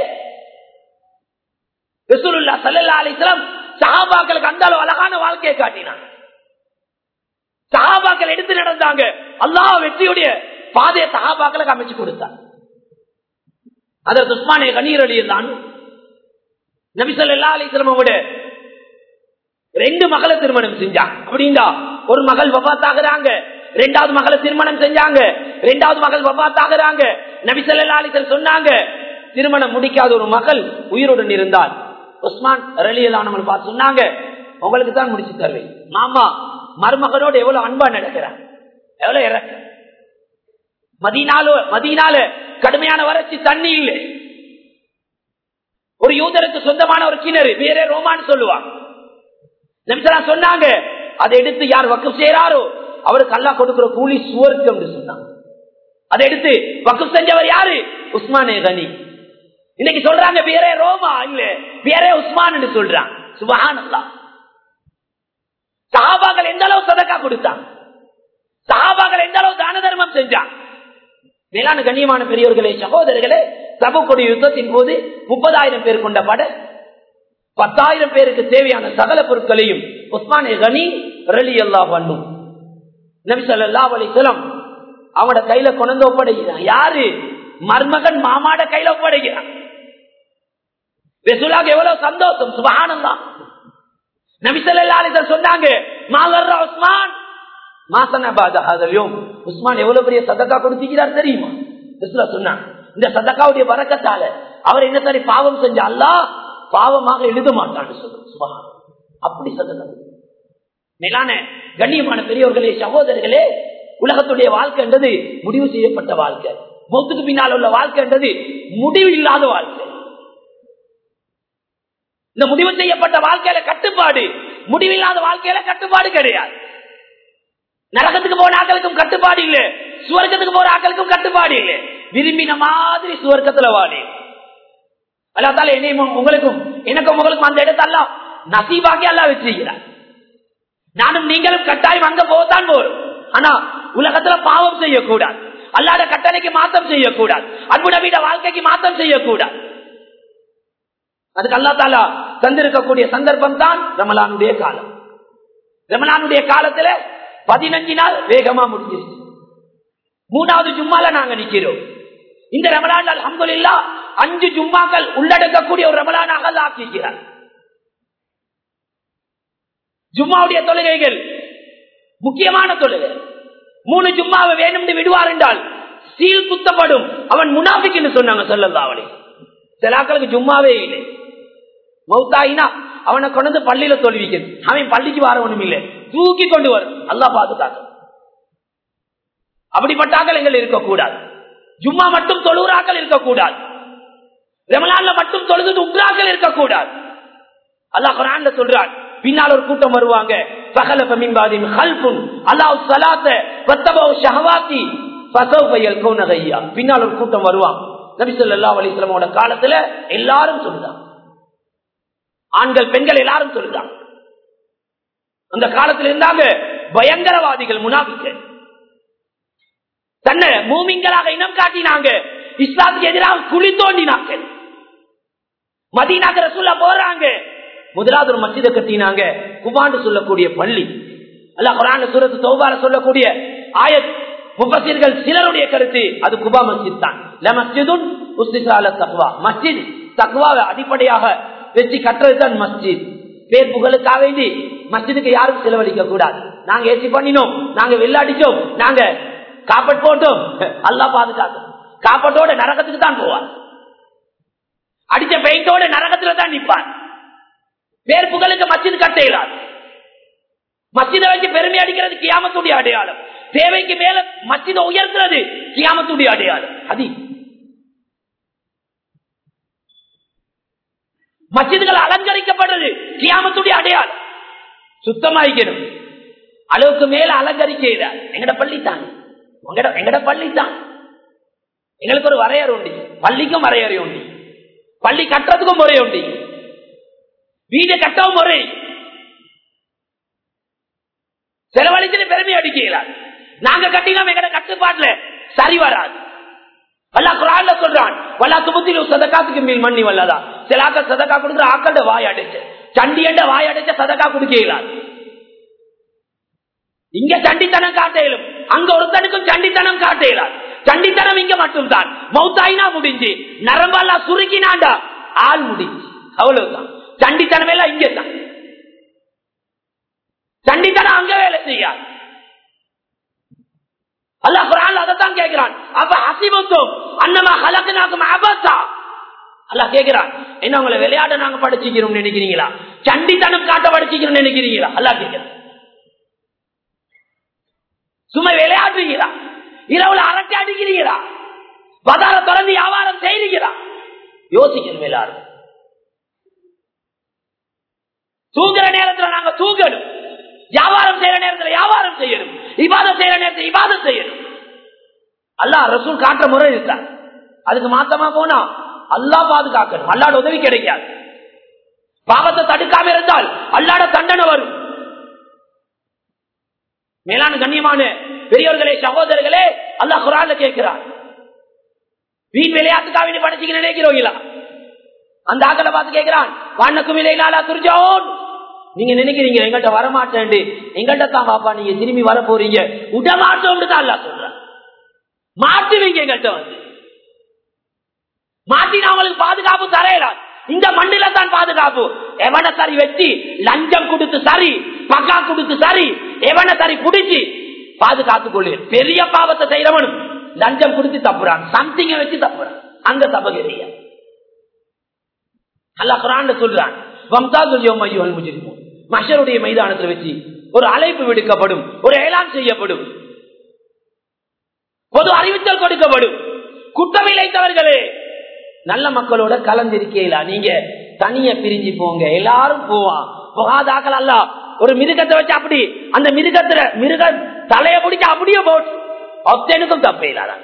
ரசூலுல்லா சல்லல்லா அலிஸ்லாம் சஹாபாக்களுக்கு அந்த அளவு அழகான வாழ்க்கையை காட்டினாங்க சஹாபாக்கள் எடுத்து நடந்தாங்க அல்லாஹ் வெற்றியுடைய பாதையை சஹாபாக்களுக்கு அமைச்சு கொடுத்தார் அதற்கு உஸ்மானே கண்ணீர் அழியதான் நபிசல்லா அலிஸ்லமோட ரெண்டு மகளை திருமணம் செஞ்சாங்க அப்படின்னா ஒரு மகள் வபாத்தாகிறாங்க ரெண்டாவது மகளை திருமணம் செஞ்சாங்க ரெண்டாவது மகள் வபாத்தாகிறாங்க நபிசல்லா அலிசல் சொன்னாங்க திருமணம் முடிக்காத ஒரு மகள் உயிருடன் இருந்தால் உஸ்மான் ரலியலானவங்க பார்த்து சொன்னாங்க உங்களுக்கு தான் முடிச்சு தருவேன் மாமா மருமகனோடு எவ்வளவு அன்பா நடக்கிறான் எவ்வளவு இறக்க மதினால மதினால கடுமையான வறட்சி தண்ணி இல்லை ஒரு யூதருக்கு சொந்தமான ஒரு கிணறு வேற ரோமான்னு சொல்லுவாங்க சொன்னாங்க அதை எடுத்து யார் வக்கு செய்யறாரோ அவருக்கு அல்லா கொடுக்கிற கூலி சுவர்க்கம் சொன்னாங்க அதை எடுத்து வக்கு செஞ்சவர் யாரு உஸ்மானே கனி இன்னைக்கு சொல்றாங்க வேற ரோமா இல்ல வேற உஸ்மான் சொல்றான் சுபஹான் அல்லா சஹாபாக்கள் எந்த அளவு சதக்கா கொடுத்தாங்க சஹாபாக்கள் எந்த அளவு தான தர்மம் செஞ்சாங்க மேலான கண்ணியமான பெரியவர்களே சகோதரர்களே சபுக்குடி யுத்தத்தின் போது முப்பதாயிரம் பேர் கொண்ட பட பத்தாயிரம் பேருக்கு தேவையான சகல பொருட்களையும் உஸ்மானே கனி ரலி அல்லா பண்ணும் நபிசல்லா அலிசலம் அவனோட கையில கொண்டு ஒப்படைக்கிறான் யாரு மருமகன் மாமாட கையில ஒப்படைக்கிறான் ரசூலாக்கு எவ்வளவு சந்தோஷம் சுபஹானல்லாஹ் நபி ஸல்லல்லாஹு அலைஹி வஸல்லம் சொன்னாங்க மாகர்ரா உஸ்மான் மாசன பாதஹாதல்யும் உஸ்மான் எவ்வளவு பெரிய சதக்கா கொடுத்திருக்கிறார் தெரியுமா ரசூலா சொன்னாங்க இந்த சதக்காவுடைய வரக்கத்தால அவர் என்ன சரி பாவம் செஞ்ச அல்லாஹ் பாவமாக எழுத மாட்டான்னு சொல்லுங்க சுபஹான் அப்படி சதக்கா மேலான கண்ணியமான பெரியவர்களே சகோதரர்களே உலகத்துடைய வாழ்க்கை என்றது முடிவு செய்யப்பட்ட வாழ்க்கை மௌத்துக்கு பின்னால் உள்ள வாழ்க்கை என்றது முடிவு இல்லாத வாழ்க்கை இந்த முடிவு செய்யப்பட்ட வாழ்க்கையில கட்டுப்பாடு முடிவில்லாத வாழ்க்கையில கட்டுப்பாடு கிடையாது நரகத்துக்கு போன ஆக்களுக்கும் கட்டுப்பாடு இல்ல சுவர்க்கத்துக்கு போற ஆக்களுக்கும் கட்டுப்பாடு இல்ல விரும்பின மாதிரி சுவர்க்கத்துல வாடி அல்லாத்தால என்னையும் உங்களுக்கும் எனக்கும் உங்களுக்கும் அந்த இடத்தல்ல நசீபாக்கி அல்லா வச்சிருக்கிறார் நானும் நீங்களும் கட்டாயம் அங்க போகத்தான் போறோம் ஆனா உலகத்துல பாவம் செய்யக்கூடாது அல்லாத கட்டளைக்கு மாற்றம் செய்யக்கூடாது அன்பு நபீட வாழ்க்கைக்கு மாற்றம் செய்யக்கூடாது அதுக்கு அல்லா தாலா தந்திருக்கக்கூடிய சந்தர்ப்பம் தான் ரமலானுடைய காலம் ரமலானுடைய காலத்துல பதினஞ்சு நாள் வேகமா முடிஞ்சிருச்சு மூணாவது ஜும்மால நாங்க நிக்கிறோம் இந்த ரமலான் அல்ஹம்துலில்லா அஞ்சு ஜும்மாக்கள் உள்ளடக்கக்கூடிய ஒரு ரமலானாக அல்லாஹ் ஆக்கியிருக்கிறார் ஜும்மாவுடைய தொழுகைகள் முக்கியமான தொழுகை மூணு ஜும்மாவை வேணும்னு விடுவார் என்றால் சீல் குத்தப்படும் அவன் முனாபிக்குன்னு சொன்னாங்க சொல்லல்லா அவளே சிலாக்களுக்கு ஜும்மாவே இல்லை மௌத்தாயினா அவனை கொண்டு பள்ளியில தொழுவிக்கணும் அவன் பள்ளிக்கு வர ஒண்ணும் இல்லை தூக்கி கொண்டு வரும் அல்லா பாதுகாக்க அப்படிப்பட்டாக்கள் எங்கள் இருக்கக்கூடாது ஜும்மா மட்டும் தொழுகிறாக்கள் இருக்கக்கூடாது ரமலான்ல மட்டும் தொழுது உக்ராக்கள் இருக்கக்கூடாது அல்லாஹ் குரான்ல சொல்றான் பின்னால் ஒரு கூட்டம் வருவாங்க சகல பமின்பாதின் ஹல்புன் அல்லாஹ் சலாத்த வத்தபவு ஷஹவாத்தி பசவ் கௌனகையா பின்னால் ஒரு கூட்டம் வருவாங்க நபி சொல்லா அலிஸ்லமோட காலத்துல எல்லாரும் சொல்லுதான் ஆண்கள் பெண்கள் எல்லாரும் சொல்லுதான் அந்த காலத்துல இருந்தாங்க பயங்கரவாதிகள் முனாபிக்க தன்னை மூமிங்களாக இனம் காட்டினாங்க இஸ்லாத்துக்கு எதிராக குழி தோண்டினாங்க மதீனாக்கு ரசூல்லா போறாங்க முதலாவது ஒரு மசித கட்டினாங்க குபாண்டு சொல்லக்கூடிய பள்ளி அல்ல குரான் சூரத்து தௌபால சொல்லக்கூடிய ஆயத் முப்பசீர்கள் சிலருடைய கருத்து அது குபா மஸ்ஜித் தான் மஸ்ஜிதுன் தக்வா மஸ்ஜித் தக்வாவை அடிப்படையாக வச்சு கட்டுறதுதான் மஸ்ஜித் பேர் புகழுக்காக வேண்டி மஸ்ஜிதுக்கு யாரும் செலவழிக்க கூடாது நாங்க ஏசி பண்ணினோம் நாங்க வெள்ளாடிச்சோம் நாங்க காப்பட் போட்டோம் அல்லா பாதுகாக்கும் காப்பட்டோட நரகத்துக்கு தான் போவார் அடிச்ச பெயிண்டோட நரகத்துல தான் நிற்பார் பேர் புகழுக்கு மஸ்ஜித் கட்ட இயலாது மஸ்ஜிதை வச்சு பெருமை அடிக்கிறது கியாமத்துடைய அடையாளம் தேவைக்கு மேல மஸ்ஜிதை உயர்த்துறது கியாமத்துடைய அடையாளம் அதி மஸ்ஜிதுகள் அலங்கரிக்கப்படுறது கியாமத்துடைய அடையாளம் சுத்தமாயிக்கணும் அளவுக்கு மேல அலங்கரிக்க எங்கட பள்ளி தான் எங்கட பள்ளி தான் எங்களுக்கு ஒரு வரையறை உண்டு பள்ளிக்கும் வரையறை உண்டு பள்ளி கட்டுறதுக்கும் முறை உண்டு வீடு கட்டவும் முறை செலவழிச்சு பெருமை அடிக்கிறார் நாங்க கட்டினோம் எங்கட கட்டுப்பாட்டுல சரி வராது அல்லா குரான்ல சொல்றான் வல்லா துபத்தில சதக்காத்துக்கு மீன் மண்ணி வல்லதா சிலாக்க சதக்கா கொடுக்குற ஆக்கண்ட வாய் அடைச்சு சண்டியண்ட வாய் அடைச்ச சதக்கா கொடுக்கலாம் இங்க சண்டித்தனம் காட்டையிலும் அங்க ஒருத்தனுக்கும் சண்டித்தனம் காட்டையிலார் சண்டித்தனம் இங்க மட்டும்தான் மௌத்தாயினா முடிஞ்சு நரம்பெல்லாம் சுருக்கினாண்டா ஆள் முடிஞ்சு அவ்வளவுதான் சண்டித்தனம் எல்லாம் இங்கே தான் சண்டித்தனம் அங்க வேலை செய்யாது அல்லா குரான் அதைத்தான் கேட்கிறான் அப்ப அசிபத்தும் அன்னமா ஹலக்குனாக்கும் அபத்தா அல்லா கேட்கிறான் என்ன உங்களை விளையாட நாங்க படிச்சுக்கிறோம் நினைக்கிறீங்களா சண்டித்தனம் காட்ட படிச்சுக்கிறோம் நினைக்கிறீங்களா அல்லா கேட்கிறான் சும்மா விளையாடுறீங்களா இரவுல அரட்டை அடிக்கிறீங்களா பதார தொடர்ந்து வியாபாரம் செய்றீங்களா யோசிக்கணும் எல்லாரும் தூங்குற நேரத்துல நாங்க தூங்கணும் வியாபாரம் செய்யற நேரத்துல வியாபாரம் செய்யணும் விவாதம் செய்யற நேரத்தில் விவாதம் செய்யணும் அல்லா ரசூல் காட்டுற முறை இருக்கார் அதுக்கு மாத்தமா போனா அல்லா பாதுகாக்கணும் அல்லாட உதவி கிடைக்காது பாவத்தை தடுக்காம இருந்தால் அல்லாட தண்டனை வரும் மேலான கண்ணியமான பெரியவர்களே சகோதரர்களே அல்லா குரான்ல கேட்கிறார் வீண் விளையாட்டுக்காக படிச்சுக்க நினைக்கிறோங்களா அந்த ஆக்களை பார்த்து கேட்கிறான் வானக்கும் இலையிலாலா துரிஜோன் நீங்க நினைக்கிறீங்க எங்கள்கிட்ட வரமாட்டேன் எங்கள்கிட்ட தான் பாப்பா நீங்க திரும்பி வர போறீங்க விடமாட்டோம் தான் அல்லா சொல்ற மாட்டுவீங்க எங்கள்கிட்ட வந்து மாட்டினா அவங்களுக்கு பாதுகாப்பு தரையலாம் இந்த மண்ணில தான் பாதுகாப்பு எவனை சரி வச்சு லஞ்சம் கொடுத்து சரி பக்கா கொடுத்து சரி எவனை சரி புடிச்சு பாதுகாத்துக் கொள்ளு பெரிய பாவத்தை செய்யறவனும் லஞ்சம் கொடுத்து தப்புறான் சம்திங்க வச்சு தப்புறான் அந்த தபகிரிய அல்லா குரான் சொல்றான் மஷருடைய மைதானத்தில் வச்சு ஒரு அழைப்பு விடுக்கப்படும் ஒரு ஏலான் செய்யப்படும் பொது அறிவித்தல் கொடுக்கப்படும் குற்றம் இழைத்தவர்களே நல்ல மக்களோட கலந்திருக்கீங்களா நீங்க தனிய பிரிஞ்சு போங்க எல்லாரும் போவான் போகாதாக்கள் அல்ல ஒரு மிருகத்தை வச்சு அப்படி அந்த மிருகத்துல மிருக தலைய பிடிச்சு அப்படியே போட்டு ஒத்தனுக்கும் தப்பே இல்லாதாங்க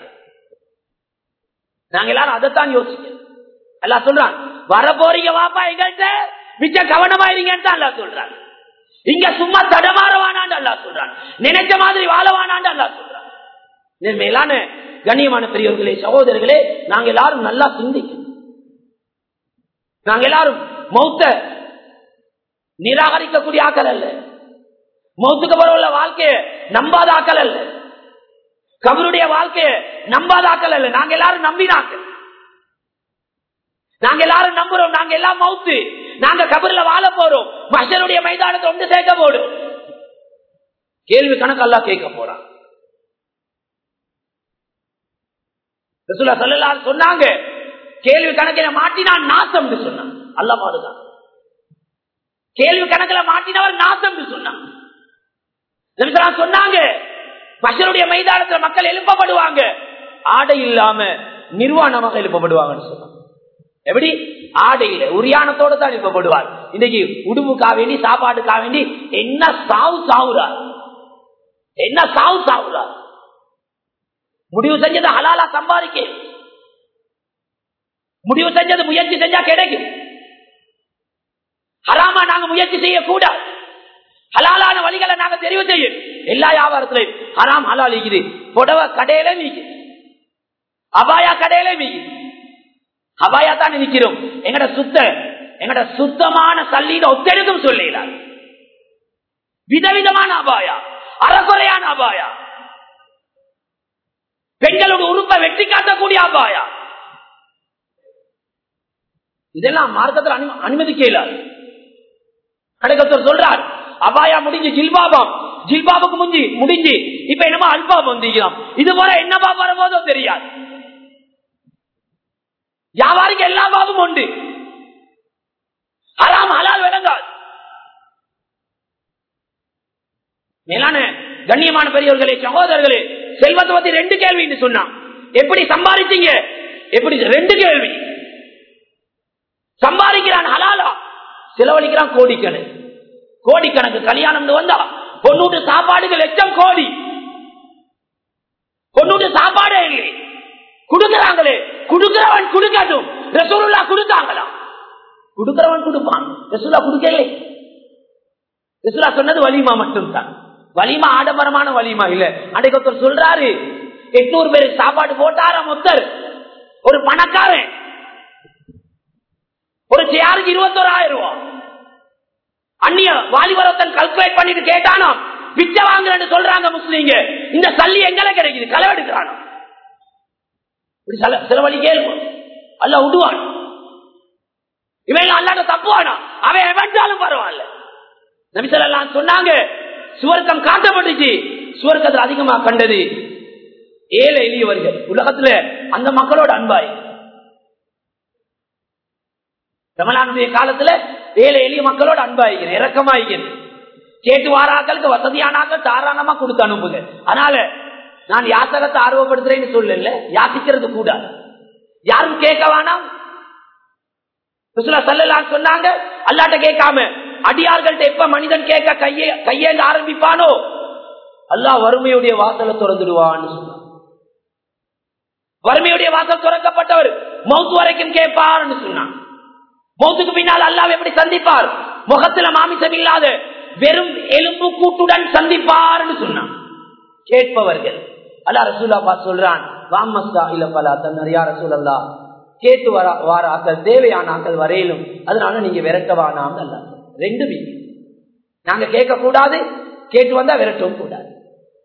நாங்க எல்லாரும் அதைத்தான் யோசிக்கிறோம் எல்லாம் சொல்றான் வர போறீங்க வாப்பா எங்கள்கிட்ட மிச்ச கவனமா இருங்கன்னு தான் எல்லாம் சொல்றாங்க இங்க சும்மா தடமாறவானான்னு அல்லா சொல்றான் நினைச்ச மாதிரி வாழவானான்னு அல்லா சொல்றான் மேலான கண்ணியமான பெரியவர்களே சகோதரர்களே நாங்க எல்லாரும் நல்லா சிந்திக்கணும் நாங்க எல்லாரும் மௌத்த நிராகரிக்கக்கூடிய ஆக்கள் அல்ல மௌத்துக்கு பரவல வாழ்க்கைய நம்பாத ஆக்கள் அல்ல கபருடைய வாழ்க்கைய நம்பாத ஆக்கள் அல்ல நாங்க எல்லாரும் நம்பினாங்க நாங்க எல்லாரும் நம்புறோம் நாங்க எல்லாம் மவுத்து நாங்க கபர்ல வாழ போறோம் மஷருடைய மைதானத்தை ஒன்று சேர்க்க போடும் கேள்வி கணக்கெல்லாம் கேட்க போறான் சொன்னாங்க கேள்வி கணக்கில் மாட்டினான் நாசம் சொன்னான் அல்ல பாதுகாப்பு கேள்வி கணக்கில் மாட்டினவர் நாசம் சொன்னான் சொன்னாங்க மஷருடைய மைதானத்தில் மக்கள் எழுப்பப்படுவாங்க ஆடை இல்லாம நிர்வாணமாக எழுப்பப்படுவாங்கன்னு சொன்னாங்க எப்படி ஆடையில உரியானத்தோட தான் எழுப்பப்படுவார் இன்னைக்கு உடுப்புக்கா வேண்டி சாப்பாட்டுக்கா வேண்டி என்ன சாவு சாவுறார் என்ன சாவு சாவுறார் முடிவு செஞ்சது ஹலாலா சம்பாதிக்க முடிவு செஞ்சது முயற்சி செஞ்சா கிடைக்கும் ஹராமா நாங்க முயற்சி செய்யக்கூடாது ஹலாலான வழிகளை நாங்க தெரிவு செய்யும் எல்லா வியாபாரத்திலையும் ஹராம் ஹலால் இருக்குது புடவை கடையில நீக்குது அபாயா கடையில நீக்குது அபாயா தான் நிற்கிறோம் எங்கட சுத்த எங்கட சுத்தமான சல்லின ஒத்தெடுக்கும் சொல்லலாம் விதவிதமான அபாயா அறகுறையான அபாயா பெண்களோட உறுப்பை வெற்றி காட்டக்கூடிய அபாயா இதெல்லாம் மார்க்கத்தில் அனுமதிக்க இயலாது கடைக்கத்தர் சொல்றார் அபாயா முடிஞ்சு ஜில்பாபம் ஜில்பாபுக்கு முஞ்சி முடிஞ்சு இப்ப என்னமோ அல்பாபம் வந்திருக்கிறோம் இது போல என்னபா வரும்போதோ தெரியாது வியாபாரிக்கு எல்லா பாபும் உண்டு ஹராம் ஹலால் விளங்காது மேலான கண்ணியமான பெரியவர்களே சகோதரர்களே செல்வத்தை பத்தி ரெண்டு கேள்வி சொன்னான் எப்படி சம்பாதிச்சீங்க எப்படி ரெண்டு கேள்வி சம்பாதிக்கிறான் ஹலாலா செலவழிக்கிறான் கோடிக்கணக்கு கோடிக்கணக்கு கல்யாணம் வந்தா பொண்ணூட்டு சாப்பாடுக்கு லட்சம் கோடி பொண்ணூட்டு சாப்பாடே இல்லை கொடுக்கிறாங்களே கொடுக்கிறவன் கொடுக்கட்டும் ரசூலுல்லா கொடுத்தாங்களா கொடுக்கிறவன் கொடுப்பான் ரசூலா கொடுக்கல ரசூலா சொன்னது வலிமா மட்டும் தான் வலிமா ஆடம்பரமான வலிமா இல்ல அன்றைக்கு ஒருத்தர் சொல்றாரு எட்நூறு பேருக்கு சாப்பாடு போட்டார மொத்தர் ஒரு பணக்காரன் ஒரு சேருக்கு இருபத்தோராயிரம் ரூபாய் அந்நிய வாலிபரத்தன் கல்குலேட் பண்ணிட்டு கேட்டானா பிச்சை வாங்குறேன்னு சொல்றாங்க முஸ்லீங்க இந்த சல்லி எங்களை கிடைக்குது களவெடுக்கிறானா இப்படி செலவழி கேள்வி அல்ல விடுவான் இவன் அல்லாத தப்புவானா அவன் எவன்றாலும் பரவாயில்ல நபிசல்லாம் சொன்னாங்க சுவர்க்கம் காட்டப்பட்டுச்சு சுவர்க்கத்தில் அதிகமா கண்டது ஏழை எளியவர்கள் உலகத்துல அந்த மக்களோட அன்பாய் ரமலானுடைய காலத்துல ஏழை எளிய மக்களோட அன்பாயிக்கிறேன் இறக்கமாயிக்கிறேன் கேட்டு வாராக்களுக்கு வசதியானாக்கள் தாராளமா கொடுத்து அனுப்புங்க அதனால நான் யாசகத்தை ஆர்வப்படுத்துறேன்னு சொல்லல யாசிக்கிறது கூட யாரும் கேட்க வேணாம் சொன்னாங்க அல்லாட்ட கேட்காம அடியார்கள்ட்ட எப்ப மனிதன் கேட்க கையே கையேந்து ஆரம்பிப்பானோ அல்லா வறுமையுடைய வாசலை திறந்துடுவான்னு சொன்னான் வறுமையுடைய வாசல் திறக்கப்பட்டவர் மௌத்து வரைக்கும் கேட்பார்னு சொன்னான் மௌத்துக்கு பின்னால் அல்லாஹ் எப்படி சந்திப்பார் முகத்துல மாமிசம் இல்லாத வெறும் எலும்பு கூட்டுடன் சந்திப்பார்னு சொன்னான் கேட்பவர்கள் அல்லா ரசூல்லா பார்த்து சொல்றான் வாமஸ்தா இல்ல பலா தன்னர் யார் ரசூலல்லா கேட்டு வர வார ஆக்கள் தேவையான ஆக்கள் வரையிலும் அதனால நீங்க விரட்டவானாம் அல்ல ரெண்டு வீடு நாங்க கேட்க கூடாது கேட்டு வந்தா விரட்டவும் கூடாது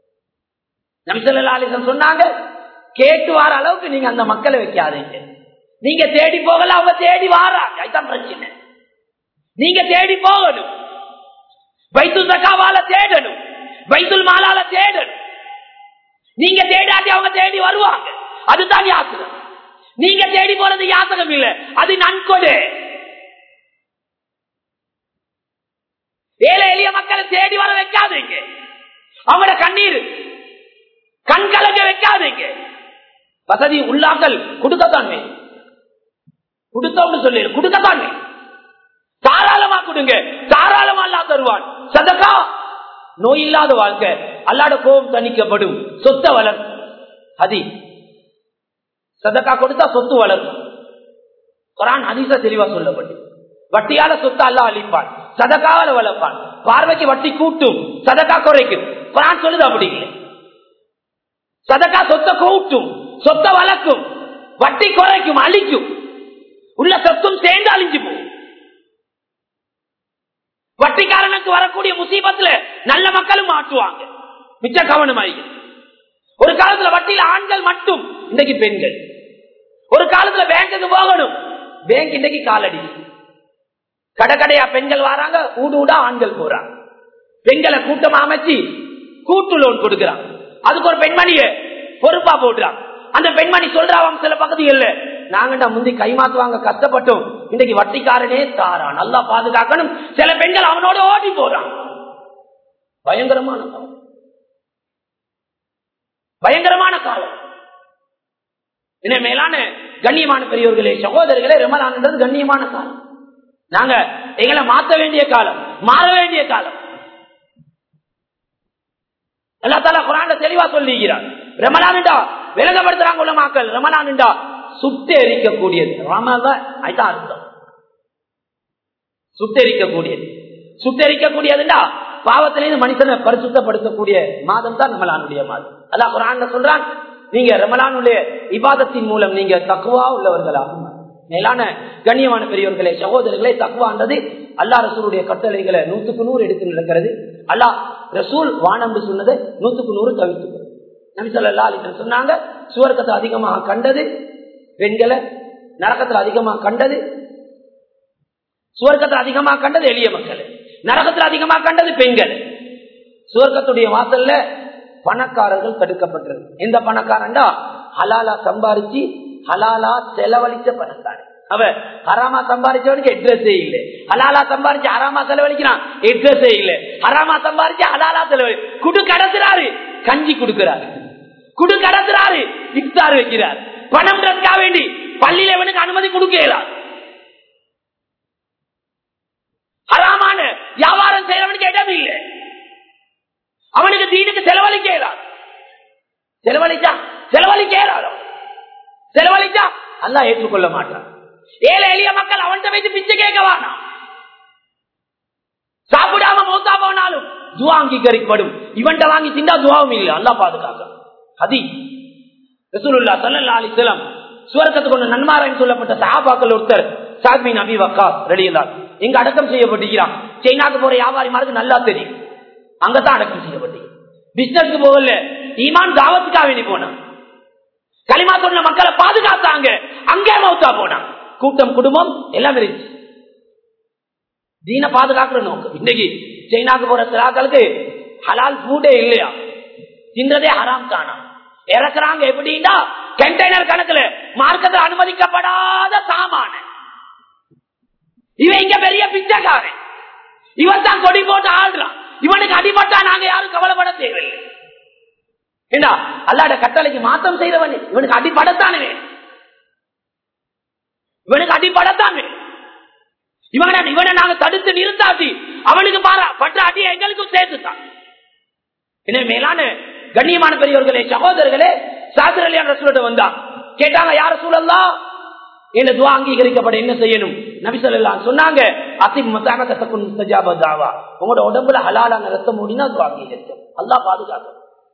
நபிசல்லா அலிசன் சொன்னாங்க கேட்டு வர அளவுக்கு நீங்க அந்த மக்களை வைக்காதீங்க நீங்க தேடி போகல அவங்க தேடி வாராங்க அதுதான் பிரச்சனை நீங்க தேடி போகணும் வைத்துல் தக்காவால தேடணும் வைத்துல் மாலால தேடணும் நீங்க தேடாட்டி அவங்க தேடி வருவாங்க அதுதான் யாத்திரம் நீங்க தேடி போறது யாத்திரம் இல்ல அது நன்கொடை ஏழை எளிய மக்களை தேடி வர வைக்காதீங்க அவங்களோட கண்ணீர் கண் கலங்க வைக்காதீங்க வசதி உள்ளாக்கள் கொடுக்கத்தான் வேணும் கொடுத்தோம்னு சொல்லி கொடுக்கத்தான் வேணும் தாராளமா கொடுங்க தாராளமா அல்லா தருவான் சதக்கா நோய் இல்லாத வாழ்க்கை அல்லாட கோபம் தணிக்கப்படும் சொத்த வளரும் ஹதி சதக்கா கொடுத்தா சொத்து வளரும் குரான் ஹதீச தெளிவா சொல்லப்பட்டு வட்டியால சொத்து அல்லா அழிப்பான் சதக்கால வளர்ப்பான் பார்வைக்கு வட்டி கூட்டும் சதக்கா குறைக்கும் குரான் சொல்லுது அப்படி இல்லை சதக்கா சொத்தை கூட்டும் சொத்தை வளர்க்கும் வட்டி குறைக்கும் அழிக்கும் உள்ள சொத்தும் சேர்ந்து அழிஞ்சு போகும் வட்டிக்காரனுக்கு வரக்கூடிய முசீபத்துல நல்ல மக்களும் மாட்டுவாங்க மிச்ச கவனமாய் ஒரு காலத்துல வட்டியில ஆண்கள் மட்டும் இன்னைக்கு பெண்கள் ஒரு காலத்துல பேங்குக்கு போகணும் பேங்க் இன்னைக்கு காலடி கடை கடையா பெண்கள் வராங்க ஊடு ஊடா ஆண்கள் போறாங்க பெண்களை கூட்டம் அமைச்சு கூட்டு லோன் கொடுக்கிறான் அதுக்கு ஒரு பெண்மணிய பொறுப்பா போடுறான் அந்த பெண்மணி சொல்றாங்க சில பகுதிகள்ல நாங்கண்டா முந்தி கைமாத்துவாங்க கஷ்டப்பட்டோம் இன்னைக்கு வட்டிக்காரனே தாரான் நல்லா பாதுகாக்கணும் சில பெண்கள் அவனோட ஓடி போறான் பயங்கரமான காலம் பயங்கரமான காலம் என்ன மேலான கண்ணியமான பெரியவர்களே சகோதரர்களே ரமலான்ன்றது கண்ணியமான காலம் நாங்க எங்களை மாத்த வேண்டிய காலம் மாற வேண்டிய காலம் அல்லா தாலா குரான் தெளிவா சொல்லிக்கிறார் ரமலான்டா விலகப்படுத்துறாங்க உள்ள மக்கள் ரமலான்டா சுட்டெரிக்கக்கூடியது ரமதான் அதுதான் அர்த்தம் சுட்டெரிக்கக்கூடியது சுட்டெரிக்கக்கூடியதுண்டா பாவத்திலிருந்து மனுஷனை பரிசுத்தப்படுத்தக்கூடிய மாதம் தான் ரமலானுடைய மாதம் அதான் குரான் சொல்றான் நீங்க ரமலானுடைய இபாதத்தின் மூலம் நீங்க தக்குவா உள்ளவர்களாகும் மேலான கண்ணியமான பெரியவர்களே சகோதரர்களே தக்குவான்றது அல்லா ரசூலுடைய கட்டளைகளை நூத்துக்கு நூறு எடுத்து நடக்கிறது அல்லா ரசூல் வானம்னு சொன்னதை நூத்துக்கு நூறு தவிர்த்து நபிசல்லா அலிசன் சொன்னாங்க சுவர்க்கத்தை அதிகமாக கண்டது பெண்களை நரகத்தில் அதிகமாக கண்டது சுவர்க்கத்தில் அதிகமாக கண்டது எளிய மக்கள் நரகத்தில் அதிகமாக கண்டது பெண்கள் சுவர்க்கத்துடைய வாசல்ல பணக்காரர்கள் தடுக்கப்பட்டது எந்த பணக்காரன்டா ஹலாலா சம்பாரிச்சு ஹலாலா செலவழிச்ச பணக்காரன் அவ ஹராமா சம்பாரிச்சவனுக்கு எட்ரஸே இல்ல ஹலாலா சம்பாரிச்சு ஹராமா செலவழிக்கிறான் எட்ரஸே இல்ல ஹராமா சம்பாரிச்சு ஹலாலா செலவழி குடு கடத்துறாரு கஞ்சி கொடுக்கிறாரு குடு கடத்துறாரு இஃப்தார் வைக்கிறார் பணம் வேண்டி பள்ளியில இவனுக்கு அனுமதி கொடுக்கலாம் ஹராமான வியாபாரம் செய்யறவனுக்கு இடம் இல்லை அவனுக்கு தீனுக்கு செலவழிக்கலாம் செலவழிச்சா செலவழிக்கலாம் செலவழிச்சா அல்லா ஏற்றுக்கொள்ள மாட்டான் ஏழை எளிய மக்கள் அவன்கிட்ட வைத்து பிச்சை கேட்க வேணாம் சாப்பிடாம மௌத்தா போனாலும் துவா அங்கீகரிக்கப்படும் இவன்கிட்ட வாங்கி திண்டா துவாவும் இல்லை அல்லா பாதுகாக்க ஹதி ரசூலுல்லா சல்லா அலிஸ்லாம் சுவர்க்கத்துக்கு ஒன்று நன்மாராயன் சொல்லப்பட்ட சஹாபாக்கள் ஒருத்தர் சாத்மின் அபி வக்கா ரெடியதான் இங்க அடக்கம் செய்யப்பட்டிருக்கிறான் சைனாக்கு போற வியாபாரிமாருக்கு நல்லா தெரியும் அங்கதான் அடக்கம் செய்யப்பட்டு பிசினஸ்க்கு போகல ஈமான் தாவத்துக்காக வேண்டி போனான் களிமா சொன்ன மக்களை பாதுகாத்தாங்க அங்கே மௌத்தா போனான் கூட்டம் குடும்பம் எல்லாம் இருந்துச்சு தீன பாதுகாக்கிற நோக்கம் இன்னைக்கு சைனாக்கு போற சிலாக்களுக்கு ஹலால் ஃபுட்டே இல்லையா தின்றதே ஹராம் தானா இறக்குறாங்க எப்படின்னா கண்டெய்னர் கணக்குல மார்க்கத்தில் அனுமதிக்கப்படாத சாமான இவன் இங்க பெரிய பிச்சைக்காரன் இவன் தான் கொடி போட்டு ஆடுறான் இவனுக்கு அடிபட்டா நாங்க யாரும் கவலைப்பட தேவையில்லை ஏண்டா அல்லாட கட்டளைக்கு மாத்தம் செய்தவன் இவனுக்கு அடிப்படத்தானே இவனுக்கு அடிப்படத்தானே இவனை இவனை நாங்க தடுத்து நிறுத்தாட்டி அவனுக்கு பாரா பட்ட அடி எங்களுக்கும் சேர்த்துட்டான் எனவே மேலான கண்ணியமான பெரியவர்களே சகோதரர்களே சாத்திரலியான ரசூலிட்ட வந்தா கேட்டாங்க யார சூழல்லாம் என்ன துவா அங்கீகரிக்கப்பட என்ன செய்யணும் நபிசல்லாம் சொன்னாங்க அசிப் மசானகத்தக்கும் முஸ்தஜாபதாவா உங்களோட உடம்புல ஹலாலான ரத்தம் ஓடினா துவா அங்கீகரிக்கும் அல்லா பாதுகாக்கும்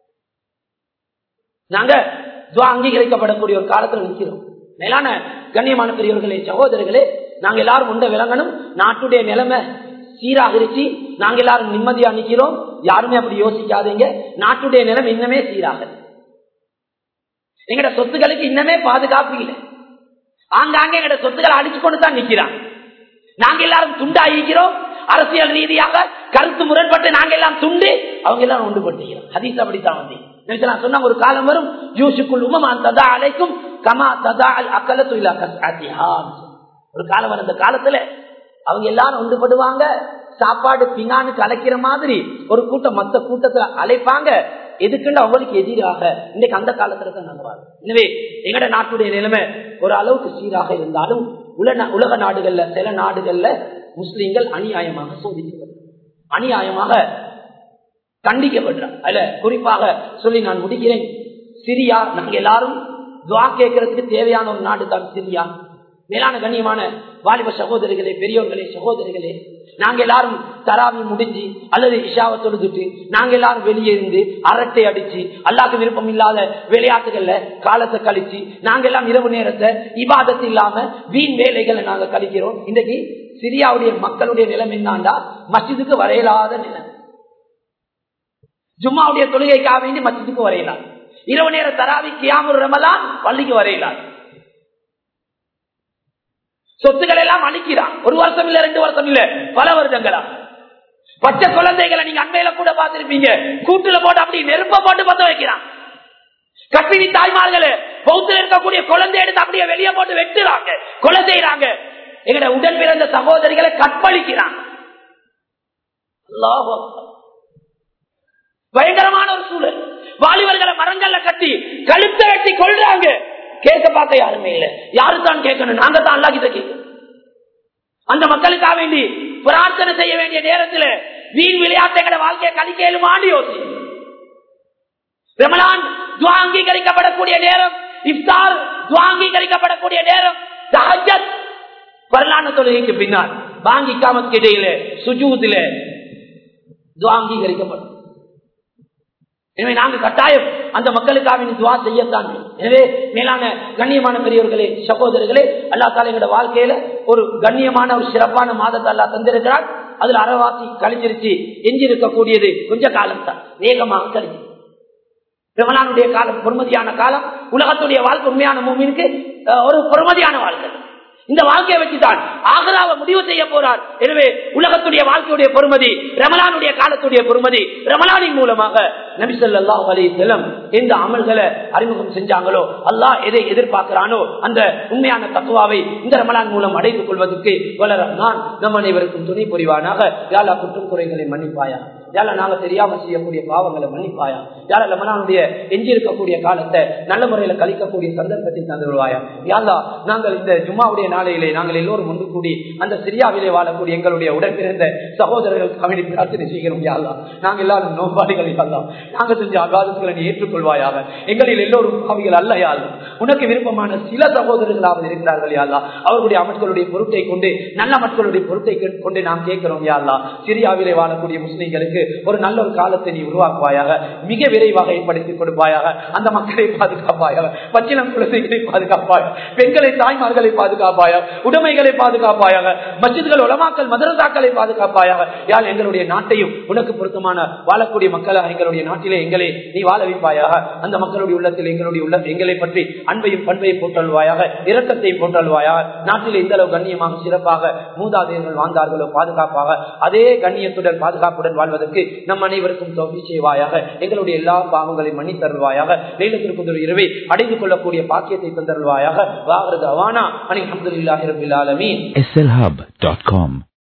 நாங்க துவா அங்கீகரிக்கப்படக்கூடிய ஒரு காலத்துல நிற்கிறோம் மேலான கண்ணியமான பெரியவர்களே சகோதரர்களே நாங்க எல்லாரும் உண்ட விளங்கணும் நாட்டுடைய நிலைமை சீராகிருச்சு நாங்க எல்லாரும் நிம்மதியா நிக்கிறோம் யாருமே அப்படி யோசிக்காதீங்க நாட்டுடைய நிலைமை இன்னமே சீராக எங்கட சொத்துக்களுக்கு இன்னமே பாதுகாப்பு இல்லை ஆங்காங்கே எங்கட சொத்துக்களை அடிச்சு கொண்டு தான் நிக்கிறான் நாங்க எல்லாரும் துண்டா இருக்கிறோம் அரசியல் ரீதியாக கருத்து முரண்பட்டு நாங்க எல்லாம் துண்டு அவங்க எல்லாரும் ஒன்றுபட்டுக்கிறோம் ஹதீஸ் அப்படித்தான் வந்து நபிகள் நான் சொன்ன ஒரு காலம் வரும் யூசுக்குள் உமமான் ததா அலைக்கும் கமா ததா அல் அக்கலத்து இல்லா கஸ்ஆத்திஹான் ஒரு காலம் வரும் இந்த காலத்துல அவங்க எல்லாரும் ஒன்றுபடுவாங்க சாப்பாடு பின்னான்னு கலைக்கிற மாதிரி ஒரு கூட்டம் மத்த கூட்டத்துல அழைப்பாங்க எதுக்குன்னு அவங்களுக்கு எதிராக இன்னைக்கு அந்த காலத்துல தான் நாங்க வாழ்றோம். எனவே எங்கட நாட்டுடைய நிலைமை ஒரு அளவுக்கு சீராக இருந்தாலும் உலக உலக நாடுகள்ல சில நாடுகள்ல முஸ்லிம்கள் அநியாயமாக சோதிக்கப்படுறாங்க அநியாயமாக கண்டிக்கப்படுறாங்க அல்ல குறிப்பாக சொல்லி நான் முடிக்கிறேன் சிரியா நாங்க எல்லாரும் துவா கேட்கறதுக்கு தேவையான ஒரு நாடு தான் சிரியா மேலான கண்ணியமான வாலிப சகோதரிகளே பெரியோர்களே சகோதரிகளே நாங்க எல்லாரும் தராவி முடிஞ்சு அல்லது இஷாவை தொழுதுட்டு நாங்க எல்லாரும் வெளியே இருந்து அரட்டை அடிச்சு அல்லாக்கு விருப்பம் இல்லாத விளையாட்டுகள்ல காலத்தை கழிச்சு நாங்க எல்லாம் இரவு நேரத்தை இபாதத்து இல்லாம வீண் வேலைகளை நாங்க கழிக்கிறோம் இன்றைக்கு சிரியாவுடைய மக்களுடைய நிலைமை என்னண்டா மஸ்ஜிதுக்கு வரையலாத நிலை ஜும்மாவுடைய தொழுகைக்காக வேண்டி மஸ்ஜிதுக்கு வரையலாம் இரவு நேர தராவி கியாமுர் ரமலான் பள்ளிக்கு வரையலாம் சொத்துக்கள் எல்லாம் அழிக்கிறான் ஒரு வருஷம் இல்ல ரெண்டு வருஷம் இல்ல பல வருடங்களா பச்சை குழந்தைகளை நீங்க அண்மையில கூட பார்த்திருப்பீங்க கூட்டுல போட்டு அப்படி நெருப்ப போட்டு பத்த வைக்கிறான் கப்பினி தாய்மார்களே பௌத்தில் இருக்கக்கூடிய குழந்தை எடுத்து அப்படியே வெளியே போட்டு வெட்டுறாங்க கொலை செய்யறாங்க எங்கட உடன் பிறந்த சகோதரிகளை கற்பழிக்கிறான் அல்லாஹ் அக்பர். பயங்கரமான ஒரு சூழல் வாலிபர்களை மரங்கள்ல கட்டி கழுத்தை வெட்டி கொள்றாங்க கேட்க பார்க்க யாருமே இல்ல யாரு தான் கேட்கணும் நாங்க தான் அல்லா கிட்ட கேட்கணும் அந்த மக்களுக்காக வேண்டி பிரார்த்தனை செய்ய வேண்டிய நேரத்தில் வீண் விளையாட்டுகளை வாழ்க்கையை கழிக்கலுமான்னு யோசி ரமலான் துவா அங்கீகரிக்கப்படக்கூடிய நேரம் இஃப்தார் துவா அங்கீகரிக்கப்படக்கூடிய நேரம் தஹஜத் வரலான தொழுகைக்கு பின்னால் வாங்கி காமத்துக்கு இடையில சுஜூதில துவா அங்கீகரிக்கப்படும் எனவே நாங்கள் கட்டாயம் அந்த மக்களுக்காக வேண்டி துவா செய்யத்தான் வேண்டும். எனவே மேலான கண்ணியமான பெரியவர்களே சகோதரர்களே அல்லா தால எங்களோட வாழ்க்கையில ஒரு கண்ணியமான ஒரு சிறப்பான மாதத்தை அல்லா தந்திருக்கிறார் அதுல அறவாசி கழிஞ்சிருச்சு எஞ்சி இருக்கக்கூடியது கொஞ்ச காலம் தான் வேகமாக கழிஞ்சு ரமலானுடைய காலம் பொறுமதியான காலம் உலகத்துடைய வாழ்க்கை உண்மையான மூமினுக்கு அஹ், ஒரு பொறுமதியான வாழ்க்கை இந்த வாழ்க்கையை வச்சுதான் ஆகராவை முடிவு செய்ய போறார் எனவே உலகத்துடைய வாழ்க்கையுடைய பொறுமதி ரமலானுடைய காலத்துடைய பொறுமதி ரமலானின் மூலமாக நபிசல்லா அலி செல்லம் எந்த அமல்களை அறிமுகம் செஞ்சாங்களோ அல்லாஹ் எதை எதிர்பார்க்கிறானோ அந்த உண்மையான தத்துவாவை இந்த ரமலான் மூலம் அடைந்து கொள்வதற்கு வளர நான் நம் அனைவருக்கும் துணை புரிவானாக யாழா குற்றம் குறைகளை மன்னிப்பாயா யாழ நாங்க தெரியாம செய்யக்கூடிய பாவங்களை மன்னிப்பாயா யார ரமலானுடைய எஞ்சி இருக்கக்கூடிய காலத்தை நல்ல முறையில கழிக்கக்கூடிய சந்தர்ப்பத்தை தந்து விடுவாயா யாழா நாங்கள் இந்த ஜும்மாவுடைய நாளையிலே நாங்கள் எல்லோரும் ஒன்று கூடி அந்த சிரியாவிலே வாழக்கூடிய எங்களுடைய உடன் பிறந்த சகோதரர்கள் கவிதை பிரார்த்தனை செய்கிறோம் யாழ்லா நாங்கள் எல்லாரும் நோம்பாடிகள் யாழ்லா நாங்க செஞ்ச அகாதங்களை நீ ஏற்றுக்கொள்வாயாக எங்களில் எல்லோரும் பாவிகள் அல்ல யாழ்லா உனக்கு விருப்பமான சில சகோதரர்களாவது இருக்கிறார்கள் யாழ்லா அவர்களுடைய அமைச்சர்களுடைய பொருட்டை கொண்டு நல்ல மக்களுடைய பொருட்டை கொண்டு நாம் கேட்கிறோம் யாழ்லா சிரியாவிலே வாழக்கூடிய முஸ்லிம்களுக்கு ஒரு நல்ல ஒரு காலத்தை நீ உருவாக்குவாயாக மிக விரைவாக ஏற்படுத்தி கொடுப்பாயாக அந்த மக்களை பாதுகாப்பாயாக பச்சிலம் குழந்தைகளை பாதுகாப்பாயாக பெண்களை தாய்மார்களை பாதுகாப்பாயாக உடைமைகளை பாதுகாப்பாயாக மசித்கள் உலமாக்கல் மதரசாக்களை பாதுகாப்பாயாக யார் எங்களுடைய நாட்டையும் உனக்கு பொருத்தமான வாழக்கூடிய மக்களாக எங்களுடைய நாட்டிலே எங்களை நீ வாழ வைப்பாயாக அந்த மக்களுடைய உள்ளத்தில் எங்களுடைய உள்ள எங்களை பற்றி அன்பையும் பண்பையும் போட்டல்வாயாக இரக்கத்தையும் போட்டல்வாயாக நாட்டிலே இந்த அளவு கண்ணியமாக சிறப்பாக மூதாதையர்கள் வாழ்ந்தார்களோ பாதுகாப்பாக அதே கண்ணியத்துடன் பாதுகாப்புடன் வாழ்வதற்கு நம் அனைவருக்கும் தொகை செய்வாயாக எங்களுடைய எல்லா பாவங்களையும் மன்னி தருவாயாக லைலத்திற்கு இரவை அடைந்து கொள்ளக்கூடிய பாக்கியத்தை தந்தருவாயாக வாகிறது அவானா அனி அஹமதுல்லாஹி ரபில் ஆலமீன் slhub.com